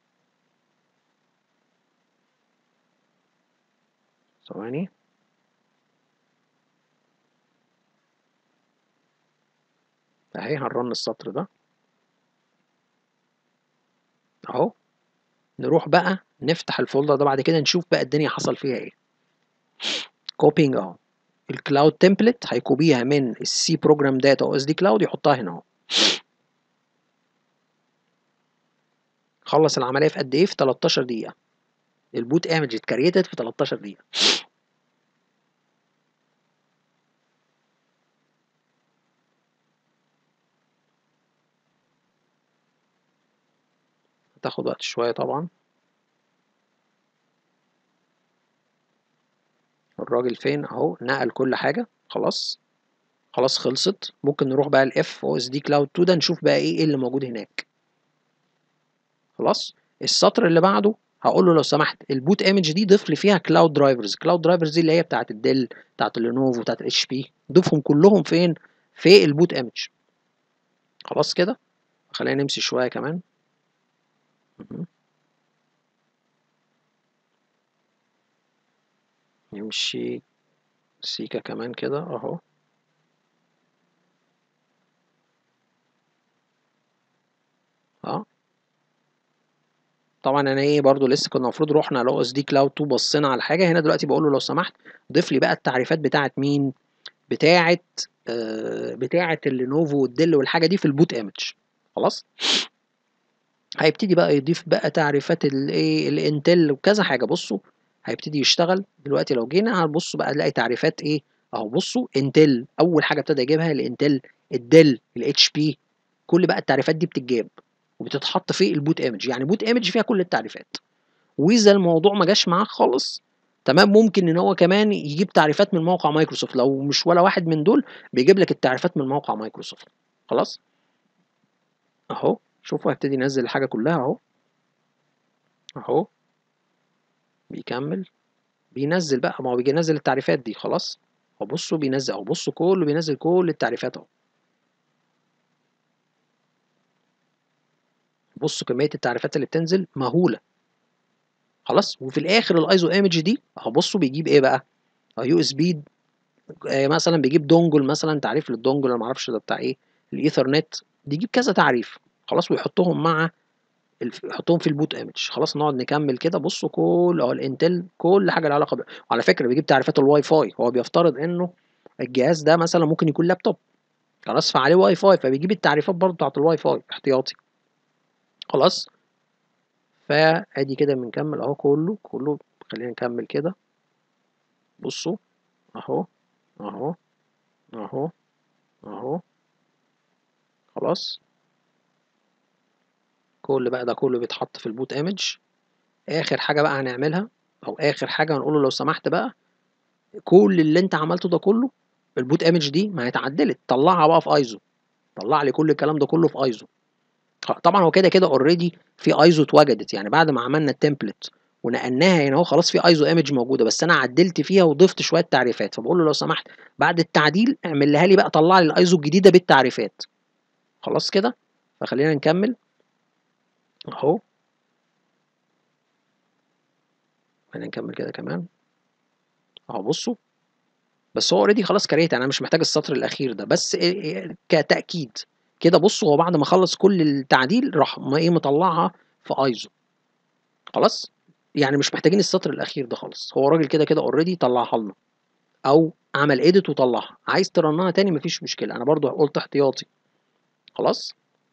ثواني اهي هنرن السطر ده اهو نروح بقى نفتح الفولدر ده بعد كده نشوف بقى الدنيا حصل فيها ايه كوبينج اهو الكلاود تمبلت هيكوبيها من السي بروجرام داتا او اس دي كلاود يحطها هنا اهو خلص العمليه في قد ايه في 13 دقيقه البوت ايمج اتكريتد في 13 دقيقه هتاخد وقت شويه طبعا الراجل فين اهو نقل كل حاجه خلاص خلاص خلصت ممكن نروح بقى الاف او اس دي كلاود 2 ده نشوف بقى ايه اللي موجود هناك خلاص السطر اللي بعده هقول له لو سمحت البوت ايمج دي ضيف لي فيها كلاود درايفرز كلاود درايفرز دي اللي هي بتاعه الديل بتاعه اللينوفو بتاعه الاتش بي ضيفهم كلهم فين في البوت ايمج خلاص كده خلينا نمشي شويه كمان نمشي سيكا كمان كده اهو اه طبعا انا ايه برضو لسه كنا المفروض رحنا على او اس دي كلاود 2 بصينا على حاجه هنا دلوقتي بقول له لو سمحت ضيف لي بقى التعريفات بتاعه مين بتاعه آه بتاعه اللينوفو والديل والحاجه دي في البوت ايمج خلاص هيبتدي بقى يضيف بقى تعريفات الايه الانتل وكذا حاجه بصوا هيبتدي يشتغل دلوقتي لو جينا هنبص بقى نلاقي تعريفات ايه اهو بصوا انتل اول حاجه ابتدى يجيبها الانتل الديل الاتش بي كل بقى التعريفات دي بتتجاب وبتتحط في البوت ايمج يعني بوت ايمج فيها كل التعريفات واذا الموضوع ما جاش معاك خالص تمام ممكن ان هو كمان يجيب تعريفات من موقع مايكروسوفت لو مش ولا واحد من دول بيجيب لك التعريفات من موقع مايكروسوفت خلاص اهو شوفوا هيبتدي ينزل الحاجه كلها اهو اهو بيكمل بينزل بقى ما هو بيجي ينزل التعريفات دي خلاص اهو بصوا بينزل اهو بصوا كله بينزل كل التعريفات اهو بصوا كميه التعريفات اللي بتنزل مهوله خلاص وفي الاخر الايزو ايمج دي اهو بصوا بيجيب ايه بقى يو اس بي مثلا بيجيب دونجل مثلا تعريف للدونجل انا ما اعرفش ده بتاع ايه الايثرنت بيجيب كذا تعريف خلاص ويحطهم مع يحطهم في البوت ايمج خلاص نقعد نكمل كده بصوا كل اهو الانتل كل حاجه لها علاقه ب... وعلى فكره بيجيب تعريفات الواي فاي هو بيفترض انه الجهاز ده مثلا ممكن يكون لابتوب خلاص فعليه واي فاي فبيجيب التعريفات برضه بتاعت الواي فاي احتياطي خلاص فادي كده بنكمل اهو كله كله خلينا نكمل كده بصوا اهو اهو اهو اهو خلاص كل بقى ده كله بيتحط في البوت ايمج اخر حاجه بقى هنعملها او اخر حاجه هنقول له لو سمحت بقى كل اللي انت عملته ده كله البوت ايمج دي ما هي اتعدلت طلعها بقى في ايزو طلع لي كل الكلام ده كله في ايزو طبعا هو كده كده اوريدي في ايزو اتوجدت يعني بعد ما عملنا التمبلت ونقلناها هنا اهو خلاص في ايزو ايمج موجوده بس انا عدلت فيها وضفت شويه تعريفات فبقول له لو سمحت بعد التعديل اعمل لها لي بقى طلع لي الايزو الجديده بالتعريفات خلاص كده فخلينا نكمل اهو خلينا نكمل كده كمان اهو بصوا بس هو اوريدي خلاص كريت انا مش محتاج السطر الاخير ده بس كتاكيد كده بصوا هو بعد ما خلص كل التعديل راح ما ايه مطلعها في ايزو خلاص يعني مش محتاجين السطر الاخير ده خالص هو راجل كده كده اوريدي طلعها لنا او عمل ايديت وطلعها عايز ترنها تاني مفيش مشكله انا برضو قلت احتياطي خلاص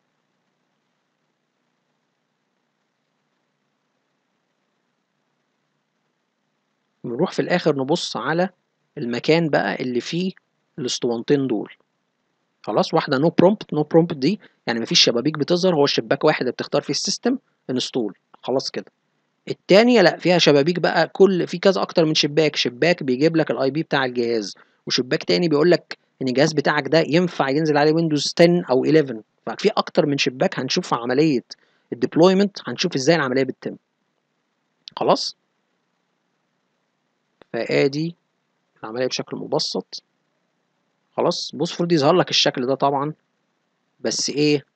نروح في الاخر نبص على المكان بقى اللي فيه الاسطوانتين دول خلاص واحده نو برومبت نو برومبت دي يعني مفيش شبابيك بتظهر هو الشباك واحد اللي بتختار فيه السيستم انستول خلاص كده التانية لا فيها شبابيك بقى كل في كذا اكتر من شباك شباك بيجيب لك الاي بي بتاع الجهاز وشباك تاني بيقول لك ان الجهاز بتاعك ده ينفع ينزل عليه ويندوز 10 او 11 ففي اكتر من شباك هنشوف في عمليه الديبلويمنت هنشوف ازاي العمليه بتتم خلاص فادي العمليه بشكل مبسط خلاص بص المفروض يظهر لك الشكل ده طبعا بس ايه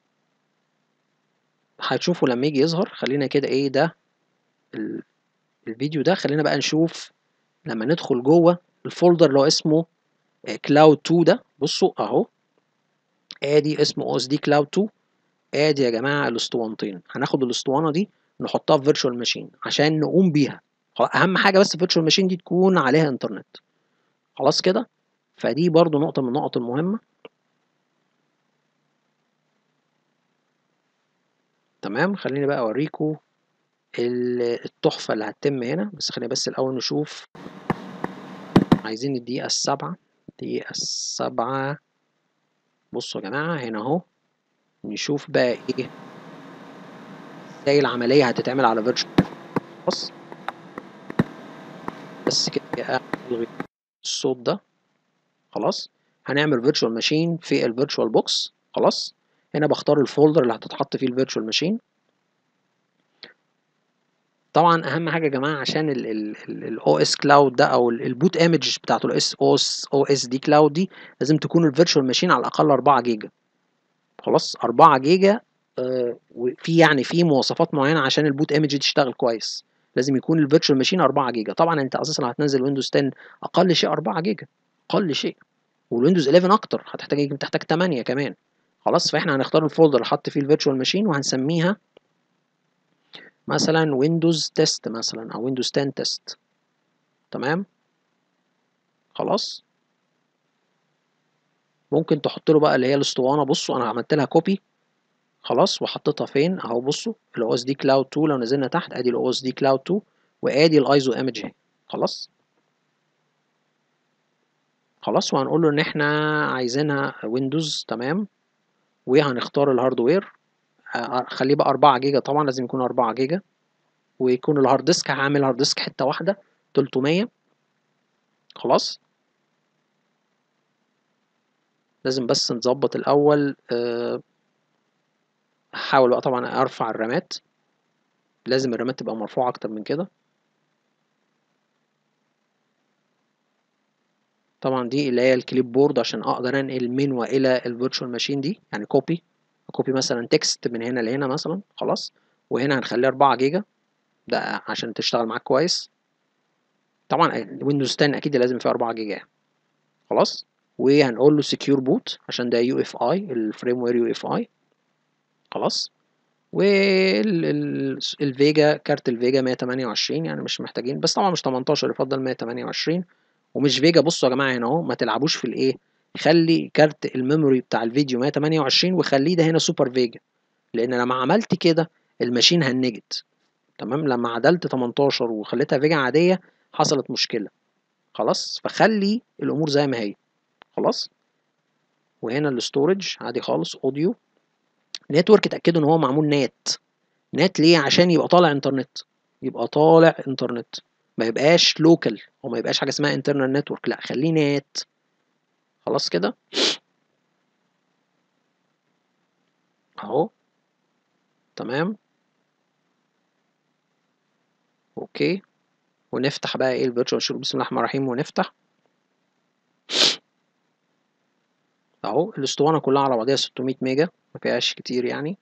هتشوفه لما يجي يظهر خلينا كده ايه ده الفيديو ده خلينا بقى نشوف لما ندخل جوه الفولدر اللي هو اسمه كلاود 2 ده بصوا اهو ادي اسمه او اس دي كلاود 2 ادي يا جماعه الاسطوانتين هناخد الاسطوانه دي نحطها في فيرتشوال ماشين عشان نقوم بيها اهم حاجه بس الفيرتشوال ماشين دي تكون عليها انترنت خلاص كده فدي برضو نقطه من النقط المهمه تمام خليني بقى اوريكم التحفه اللي هتتم هنا بس خلينا بس الاول نشوف عايزين الدقيقه السابعه الدقيقه السابعه بصوا يا جماعه هنا اهو نشوف بقى ايه ازاي العمليه هتتعمل على فيرتشوال بص بس كده الغي الصوت ده خلاص هنعمل فيرتشوال ماشين في الفيرتشوال بوكس خلاص هنا بختار الفولدر اللي هتتحط فيه الفيرتشوال ماشين طبعا اهم حاجه يا جماعه عشان الاو اس كلاود ده او البوت ايمج بتاعته الاس او اس او اس دي كلاود دي لازم تكون الفيرتشوال ماشين على الاقل 4 جيجا خلاص 4 جيجا آه وفي يعني في مواصفات معينه عشان البوت ايمج تشتغل كويس لازم يكون الفيرتشوال ماشين 4 جيجا طبعا انت اساسا هتنزل ويندوز 10 اقل شيء 4 جيجا اقل شيء والويندوز 11 اكتر هتحتاج تحتاج 8 كمان خلاص فاحنا هنختار الفولدر اللي حط فيه الفيرتشوال ماشين وهنسميها مثلا ويندوز تيست مثلا او ويندوز 10 تيست تمام خلاص ممكن تحط له بقى اللي هي الاسطوانه بصوا انا عملت لها كوبي خلاص وحطيتها فين اهو بصوا الاو اس دي كلاود 2 لو نزلنا تحت ادي الاو اس دي كلاود 2 وادي الايزو ايمج اهي خلاص خلاص وهنقول له ان احنا عايزينها ويندوز تمام وهنختار الهاردوير آه، خليه بقى 4 جيجا طبعا لازم يكون 4 جيجا ويكون الهارد ديسك هعمل هارد ديسك حته واحده 300 خلاص لازم بس نظبط الاول أه هحاول بقى طبعا ارفع الرامات لازم الرامات تبقى مرفوعه اكتر من كده طبعا دي اللي هي الكليب بورد عشان اقدر انقل من والى الفيرتشوال ماشين دي يعني كوبي كوبي مثلا تكست من هنا لهنا مثلا خلاص وهنا هنخليه 4 جيجا ده عشان تشتغل معاك كويس طبعا ويندوز 10 اكيد لازم فيه 4 جيجا خلاص وهنقول له سكيور بوت عشان ده يو اف اي الفريم وير يو اف اي خلاص والفيجا كارت الفيجا 128 يعني مش محتاجين بس طبعا مش 18 يفضل 128 ومش فيجا بصوا يا جماعه هنا اهو ما تلعبوش في الايه خلي كارت الميموري بتاع الفيديو 128 وخليه ده هنا سوبر فيجا لان لما عملت كده الماشين هنجت تمام لما عدلت 18 وخليتها فيجا عاديه حصلت مشكله خلاص فخلي الامور زي ما هي خلاص وهنا الاستورج عادي خالص اوديو نتورك اتاكدوا ان هو معمول نات نات ليه عشان يبقى طالع انترنت يبقى طالع انترنت ما يبقاش لوكال وما يبقاش حاجه اسمها انترنال نتورك لا خليه نات خلاص كده اهو تمام اوكي ونفتح بقى ايه الفيرتشوال شروط بسم الله الرحمن الرحيم ونفتح اهو الاسطوانه كلها على بعضها 600 ميجا ما فيهاش كتير يعني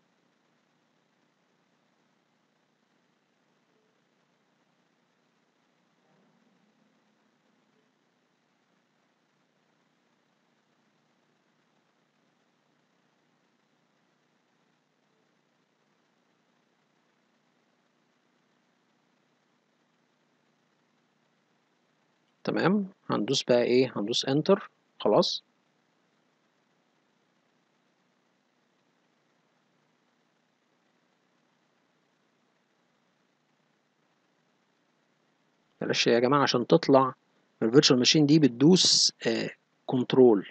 تمام هندوس بقى ايه هندوس انتر خلاص بلاش يا جماعة عشان تطلع من الفيرتشوال ماشين دي بتدوس كنترول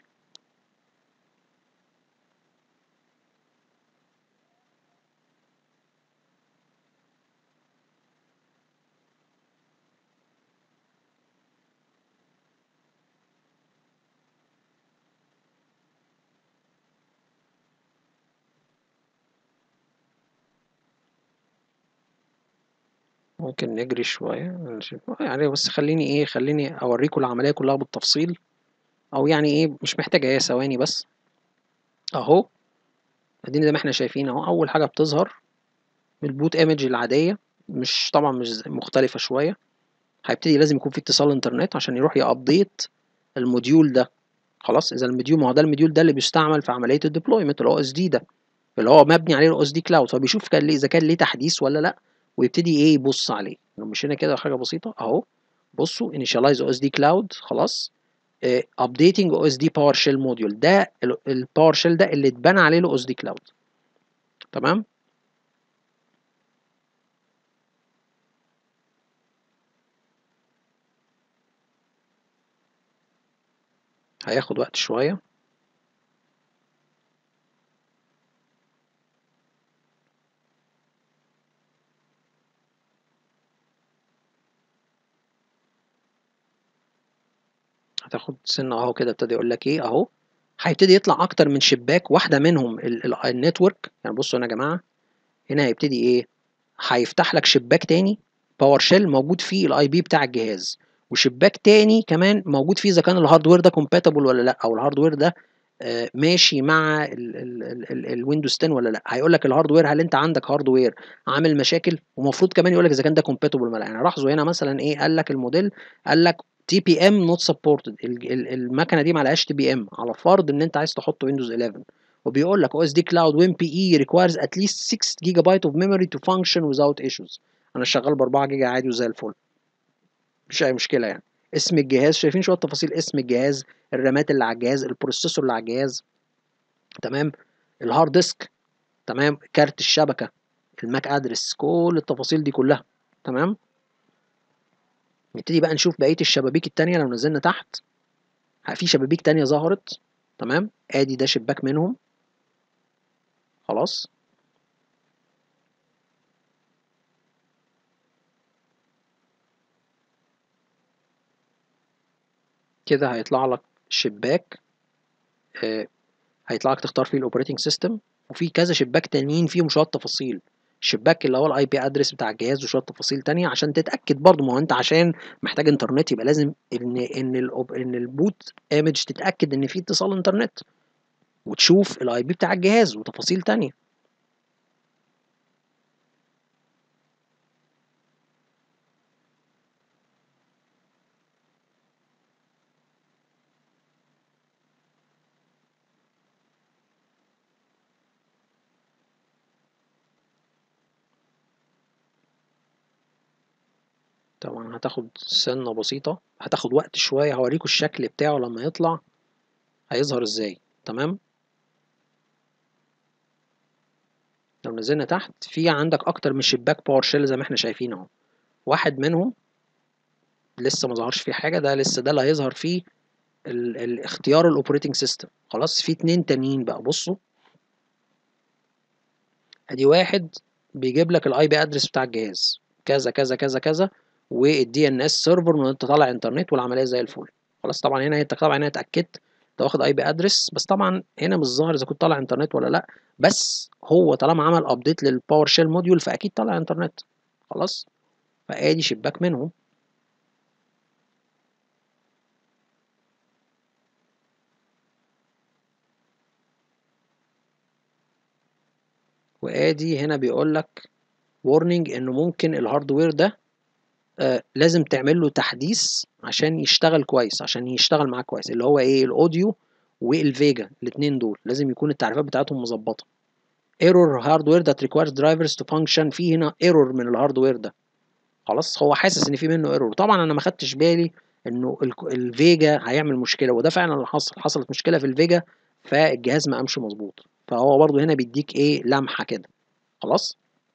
ممكن نجري شوية يعني بس خليني ايه خليني اوريكم العملية كلها بالتفصيل او يعني ايه مش محتاجة هي ثواني بس اهو ادينا زي ما احنا شايفين اهو اول حاجة بتظهر البوت ايمج العادية مش طبعا مش مختلفة شوية هيبتدي لازم يكون في اتصال انترنت عشان يروح يابديت الموديول ده خلاص اذا الموديول ما هو ده الموديول ده اللي بيستعمل في عملية الديبلويمنت الاو اس دي ده اللي هو مبني عليه الاو اس دي كلاود فبيشوف كان ليه اذا كان ليه تحديث ولا لا ويبتدي ايه يبص عليه لو مشينا كده حاجه بسيطه اهو بصوا initialize os d cloud خلاص updating os d powershell module ده الباور شيل ده اللي اتبنى عليه الاو اس دي كلاود تمام هياخد وقت شويه هتاخد سنه اهو كده ابتدى يقول لك ايه اهو هيبتدي يطلع اكتر من شباك واحده منهم النتورك يعني بصوا هنا يا جماعه هنا هيبتدي ايه هيفتح لك شباك تاني باور شيل موجود فيه الاي بي بتاع الجهاز وشباك تاني كمان موجود فيه اذا كان الهاردوير ده كومباتبل ولا لا او الهاردوير ده آه ماشي مع الويندوز 10 ولا لا هيقول لك الهاردوير هل انت عندك هاردوير عامل مشاكل ومفروض كمان يقول لك اذا كان ده كومباتبل ولا لا يعني لاحظوا هنا مثلا ايه قال لك الموديل قال لك تي بي ام نوت سبورتد المكنه دي ما لهاش تي بي ام على فرض ان انت عايز تحط ويندوز 11 وبيقول لك او اس دي كلاود وين بي اي ريكوايرز ات ليست 6 جيجا بايت اوف ميموري تو فانكشن without ايشوز انا شغال ب 4 جيجا عادي وزي الفل مفيش اي مشكله يعني اسم الجهاز شايفين شويه تفاصيل اسم الجهاز الرامات اللي على الجهاز البروسيسور اللي على الجهاز تمام الهارد ديسك تمام كارت الشبكه الماك ادرس كل التفاصيل دي كلها تمام نبتدي بقى نشوف بقيه الشبابيك التانية لو نزلنا تحت في شبابيك تانية ظهرت تمام ادي ده شباك منهم خلاص كده هيطلع لك شباك آه هيطلع لك تختار فيه الاوبريتنج سيستم وفي كذا شباك تانيين فيهم شويه تفاصيل الشباك اللي هو الاي بي ادرس بتاع الجهاز وشويه تفاصيل تانية عشان تتاكد برضه ما هو انت عشان محتاج انترنت يبقى لازم ان ان ال ان البوت ايمج تتاكد ان في اتصال انترنت وتشوف الاي بي بتاع الجهاز وتفاصيل تانية طبعا هتاخد سنة بسيطة هتاخد وقت شوية هوريكم الشكل بتاعه لما يطلع هيظهر ازاي تمام لو نزلنا تحت في عندك اكتر من شباك باور شيل زي ما احنا شايفين اهو واحد منهم لسه ما ظهرش فيه حاجة ده لسه ده اللي هيظهر فيه ال ال اختيار الاوبريتنج سيستم خلاص في اتنين تانيين بقى بصوا ادي واحد بيجيب لك الاي بي ادرس بتاع الجهاز كذا كذا كذا كذا والدي ان اس سيرفر وانت طالع انترنت والعمليه زي الفل خلاص طبعا هنا انت طبعا هنا اتاكدت انت واخد اي بي ادرس بس طبعا هنا مش ظاهر اذا كنت طالع انترنت ولا لا بس هو طالما عمل ابديت للباور شيل موديول فاكيد طالع انترنت خلاص فادي شباك منهم وادي هنا بيقول لك warning انه ممكن الهاردوير ده آه لازم تعمل له تحديث عشان يشتغل كويس عشان يشتغل معاك كويس اللي هو ايه الاوديو والفيجا الاثنين دول لازم يكون التعريفات بتاعتهم مظبطه ايرور هاردوير that requires drivers to function في هنا ايرور من الهاردوير ده خلاص هو حاسس ان في منه ايرور طبعا انا ما خدتش بالي انه الفيجا هيعمل مشكله وده فعلا اللي حصل حصلت مشكله في الفيجا فالجهاز ما قامش مظبوط فهو برضو هنا بيديك ايه لمحه كده خلاص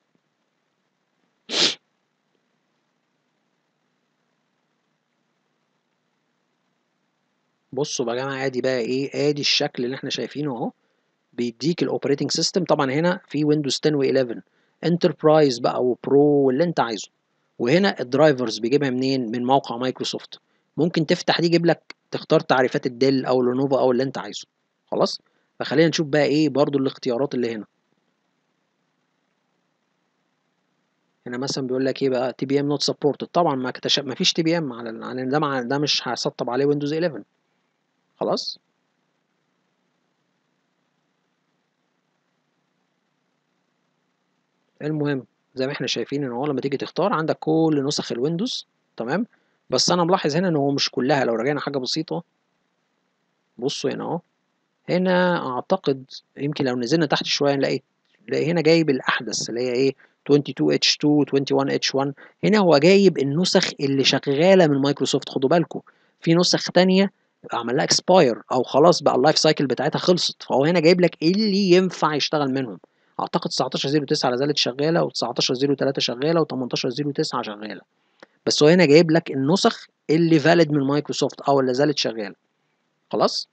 بصوا بقى يا جماعه ادي بقى ايه ادي الشكل اللي احنا شايفينه اهو بيديك الاوبريتنج سيستم طبعا هنا في ويندوز 10 و11 انتربرايز بقى وبرو واللي انت عايزه وهنا الدرايفرز بيجيبها منين من موقع مايكروسوفت ممكن تفتح دي يجيب لك تختار تعريفات الديل او لينوفو او اللي انت عايزه خلاص فخلينا نشوف بقى ايه برضو الاختيارات اللي هنا هنا مثلا بيقول لك ايه بقى تي بي ام نوت سبورتد طبعا ما اكتشف ما فيش تي بي ام على على ده مع ده مش هيسطب عليه ويندوز 11 خلاص المهم زي ما احنا شايفين ان هو لما تيجي تختار عندك كل نسخ الويندوز تمام بس انا ملاحظ هنا ان هو مش كلها لو رجعنا حاجه بسيطه بصوا هنا اهو هنا اعتقد يمكن لو نزلنا تحت شويه نلاقي نلاقي هنا جايب الاحدث اللي هي ايه 22H2 21H1 هنا هو جايب النسخ اللي شغاله من مايكروسوفت خدوا بالكم في نسخ تانية عمل لها اكسباير او خلاص بقى اللايف سايكل بتاعتها خلصت فهو هنا جايب لك ايه اللي ينفع يشتغل منهم اعتقد 1909 لا زالت شغاله و1903 شغاله و1809 شغاله بس هو هنا جايب لك النسخ اللي فاليد من مايكروسوفت او اللي زالت شغاله خلاص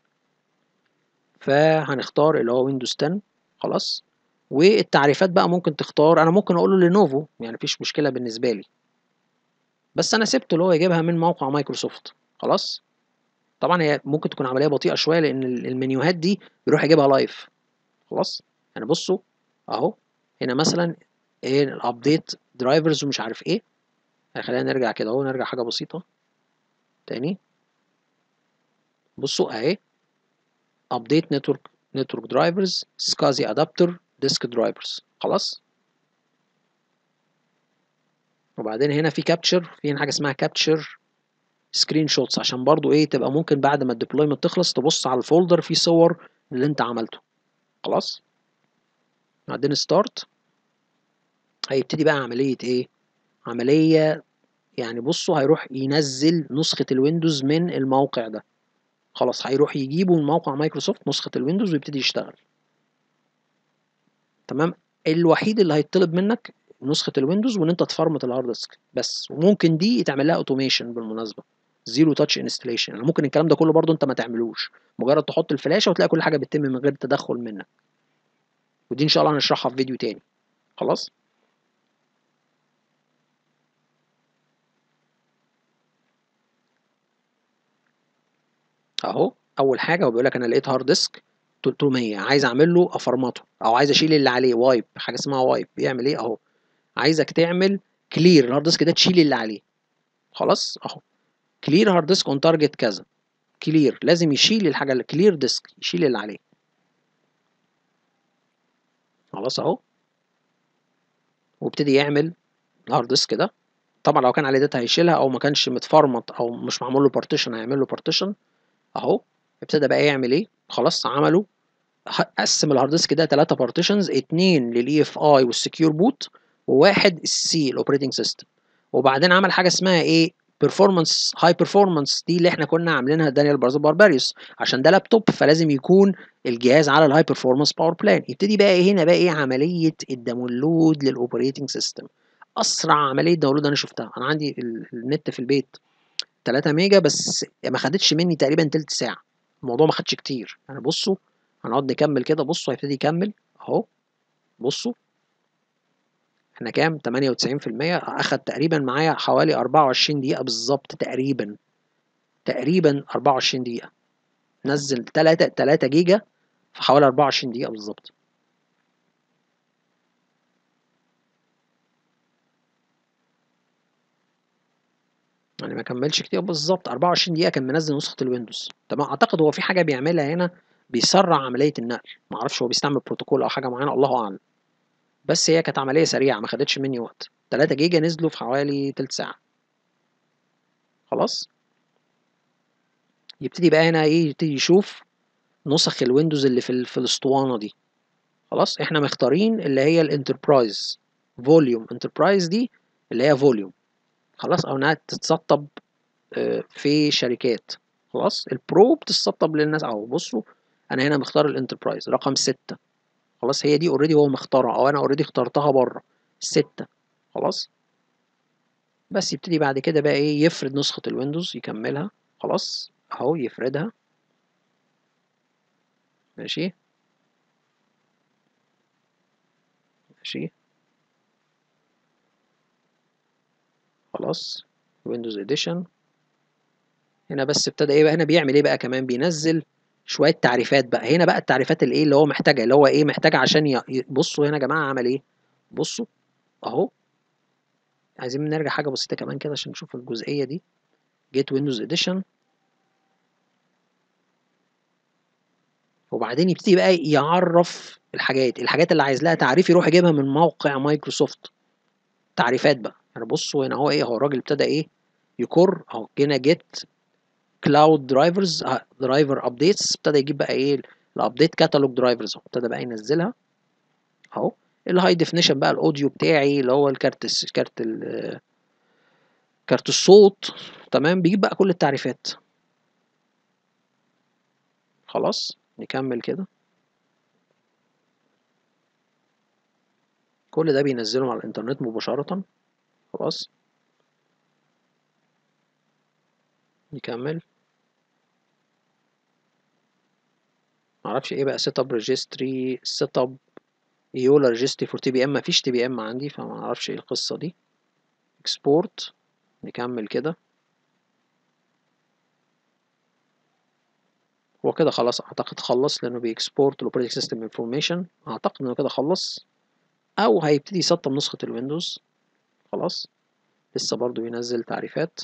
فهنختار اللي هو ويندوز 10 خلاص والتعريفات بقى ممكن تختار انا ممكن اقول له لينوفو يعني مفيش مشكله بالنسبه لي بس انا سبته اللي هو يجيبها من موقع مايكروسوفت خلاص طبعا هي ممكن تكون عمليه بطيئه شويه لان المنيوهات دي بيروح يجيبها لايف خلاص يعني بصوا اهو هنا مثلا ايه الابديت درايفرز ومش عارف ايه خلينا نرجع كده اهو نرجع حاجه بسيطه تاني بصوا اهي ابديت نتورك نتورك درايفرز سكازي ادابتر ديسك درايفرز خلاص وبعدين هنا في كابتشر في هنا حاجه اسمها كابتشر سكرين شوتس عشان برضو ايه تبقى ممكن بعد ما الديبلويمنت تخلص تبص على الفولدر فيه صور اللي انت عملته خلاص بعدين ستارت هيبتدي بقى عمليه ايه عمليه يعني بصوا هيروح ينزل نسخة الويندوز من الموقع ده خلاص هيروح يجيبه من موقع مايكروسوفت نسخة الويندوز ويبتدي يشتغل تمام الوحيد اللي هيطلب منك نسخة الويندوز وان انت تفرمت الهارد ديسك بس وممكن دي يتعمل لها اوتوميشن بالمناسبة زيرو تاتش انستليشن يعني ممكن الكلام ده كله برضو انت ما تعملوش مجرد تحط الفلاشة وتلاقي كل حاجة بتتم من غير تدخل منك ودي ان شاء الله هنشرحها في فيديو تاني خلاص اهو اول حاجه هو بيقول لك انا لقيت هارد ديسك 300 عايز اعمل له افرمته او عايز اشيل اللي عليه وايب حاجه اسمها وايب بيعمل ايه اهو عايزك تعمل كلير الهارد ديسك ده تشيل اللي عليه خلاص اهو كلير هارد ديسك اون تارجت كذا كلير لازم يشيل الحاجه اللي كلير ديسك يشيل اللي عليه خلاص اهو وابتدي يعمل الهارد ديسك ده طبعا لو كان عليه داتا هيشيلها او ما كانش متفرمط او مش معمول له بارتيشن هيعمل له بارتيشن اهو ابتدى بقى يعمل ايه خلاص عملوا قسم الهارد ديسك ده ثلاثة بارتيشنز اتنين للاي اف اي والسكيور بوت وواحد السي الاوبريتنج سيستم وبعدين عمل حاجه اسمها ايه بيرفورمانس هاي بيرفورمانس دي اللي احنا كنا عاملينها دانيال برازو بارباريوس عشان ده لابتوب فلازم يكون الجهاز على الهاي بيرفورمانس باور بلان يبتدي بقى إيه هنا بقى ايه عمليه الداونلود للاوبريتنج سيستم اسرع عمليه داونلود انا شفتها انا عندي النت في البيت 3 ميجا بس ما خدتش مني تقريبا تلت ساعه الموضوع ما خدش كتير يعني بصوا هنقعد نكمل كده بصوا هيبتدي يكمل اهو بصوا احنا كام 98% اخد تقريبا معايا حوالي 24 دقيقه بالظبط تقريبا تقريبا 24 دقيقه نزل 3 3 جيجا في حوالي 24 دقيقه بالظبط يعني ما كملش كتير بالظبط 24 دقيقه كان منزل نسخه الويندوز تمام اعتقد هو في حاجه بيعملها هنا بيسرع عمليه النقل ما اعرفش هو بيستعمل بروتوكول او حاجه معينه الله اعلم بس هي كانت عمليه سريعه ما خدتش مني وقت 3 جيجا نزلوا في حوالي تلت ساعه خلاص يبتدي بقى هنا ايه يبتدي يشوف نسخ الويندوز اللي في في الاسطوانه دي خلاص احنا مختارين اللي هي الانتربرايز فوليوم انتربرايز دي اللي هي فوليوم خلاص او انها تتسطب في شركات خلاص البرو بتتسطب للناس اهو بصوا انا هنا مختار الانتربرايز رقم ستة خلاص هي دي اوريدي هو مختارها او انا اوريدي اخترتها بره ستة خلاص بس يبتدي بعد كده بقى ايه يفرد نسخة الويندوز يكملها خلاص اهو يفردها ماشي ماشي خلاص ويندوز اديشن هنا بس ابتدى ايه بقى هنا بيعمل ايه بقى كمان بينزل شويه تعريفات بقى هنا بقى التعريفات اللي ايه اللي هو محتاجها اللي هو ايه محتاج عشان ي... بصوا هنا يا جماعه عمل ايه بصوا اهو عايزين نرجع حاجه بسيطه كمان كده عشان نشوف الجزئيه دي جيت ويندوز اديشن وبعدين يبتدي بقى يعرف الحاجات الحاجات اللي عايز لها تعريف يروح يجيبها من موقع مايكروسوفت تعريفات بقى يعني بصوا هنا هو ايه هو الراجل ابتدى ايه يكر اهو جينا جيت كلاود درايفرز درايفر ابديتس ابتدى يجيب بقى ايه الابديت كاتالوج درايفرز ابتدى بقى ينزلها اهو الهاي ديفينيشن بقى الاوديو بتاعي اللي هو الكارت كارت كارت الصوت تمام بيجيب بقى كل التعريفات خلاص نكمل كده كل ده بينزله على الانترنت مباشرة خلاص نكمل معرفش ايه بقى سيت اب ريجستري سيت اب يولا ريجستري فور تي بي ام مفيش تي بي ام عندي فمعرفش ايه القصة دي اكسبورت نكمل كده هو كده خلاص اعتقد خلص لانه بيكسبورت الاوبريتنج سيستم انفورميشن اعتقد انه كده خلص او هيبتدي يسطب نسخة الويندوز خلاص لسه برضو بينزل تعريفات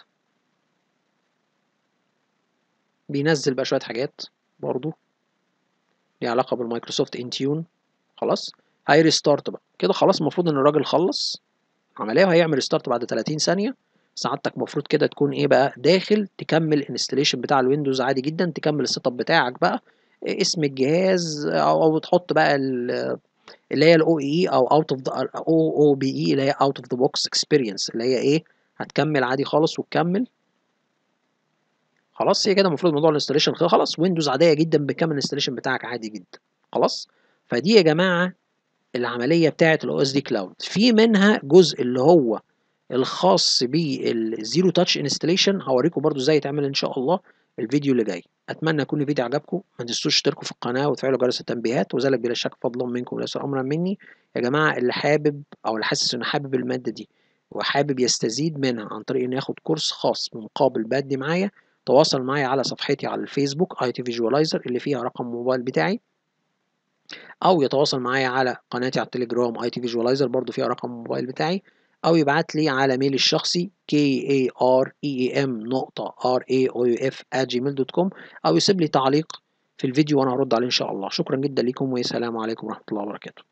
بينزل بقى شوية حاجات برضو ليها علاقة بالمايكروسوفت انتيون خلاص هي ريستارت بقى كده خلاص المفروض ان الراجل خلص عملية وهيعمل ريستارت بعد 30 ثانية سعادتك المفروض كده تكون ايه بقى داخل تكمل الانستليشن بتاع الويندوز عادي جدا تكمل السيت اب بتاعك بقى اسم الجهاز او, أو تحط بقى اللي هي الاو اي او اوت اوف ذا او او بي اي اللي هي اوت اوف ذا بوكس اكسبيرينس اللي هي ايه هتكمل عادي خالص وتكمل خلاص هي كده المفروض موضوع الانستليشن خلاص ويندوز عاديه جدا بكمل الانستليشن بتاعك عادي جدا خلاص فدي يا جماعه العمليه بتاعه الاو اس دي كلاود في منها جزء اللي هو الخاص بالزيرو تاتش انستليشن هوريكم برضو ازاي يتعمل ان شاء الله الفيديو اللي جاي اتمنى يكون الفيديو عجبكم ما تنسوش تشتركوا في القناه وتفعلوا جرس التنبيهات وذلك بلا شك فضلا منكم وليس امرا مني يا جماعه اللي حابب او اللي حاسس انه حابب الماده دي وحابب يستزيد منها عن طريق انه ياخد كورس خاص مقابل مادي معايا تواصل معايا على صفحتي على الفيسبوك اي تي فيجوالايزر اللي فيها رقم الموبايل بتاعي او يتواصل معايا على قناتي على التليجرام اي تي فيجوالايزر برضو فيها رقم الموبايل بتاعي او يبعت لي على ميل الشخصي k a r e e m نقطة r a o u f at gmail دوت كوم او يسيب لي تعليق في الفيديو وانا هرد عليه ان شاء الله شكرا جدا لكم والسلام عليكم ورحمة الله وبركاته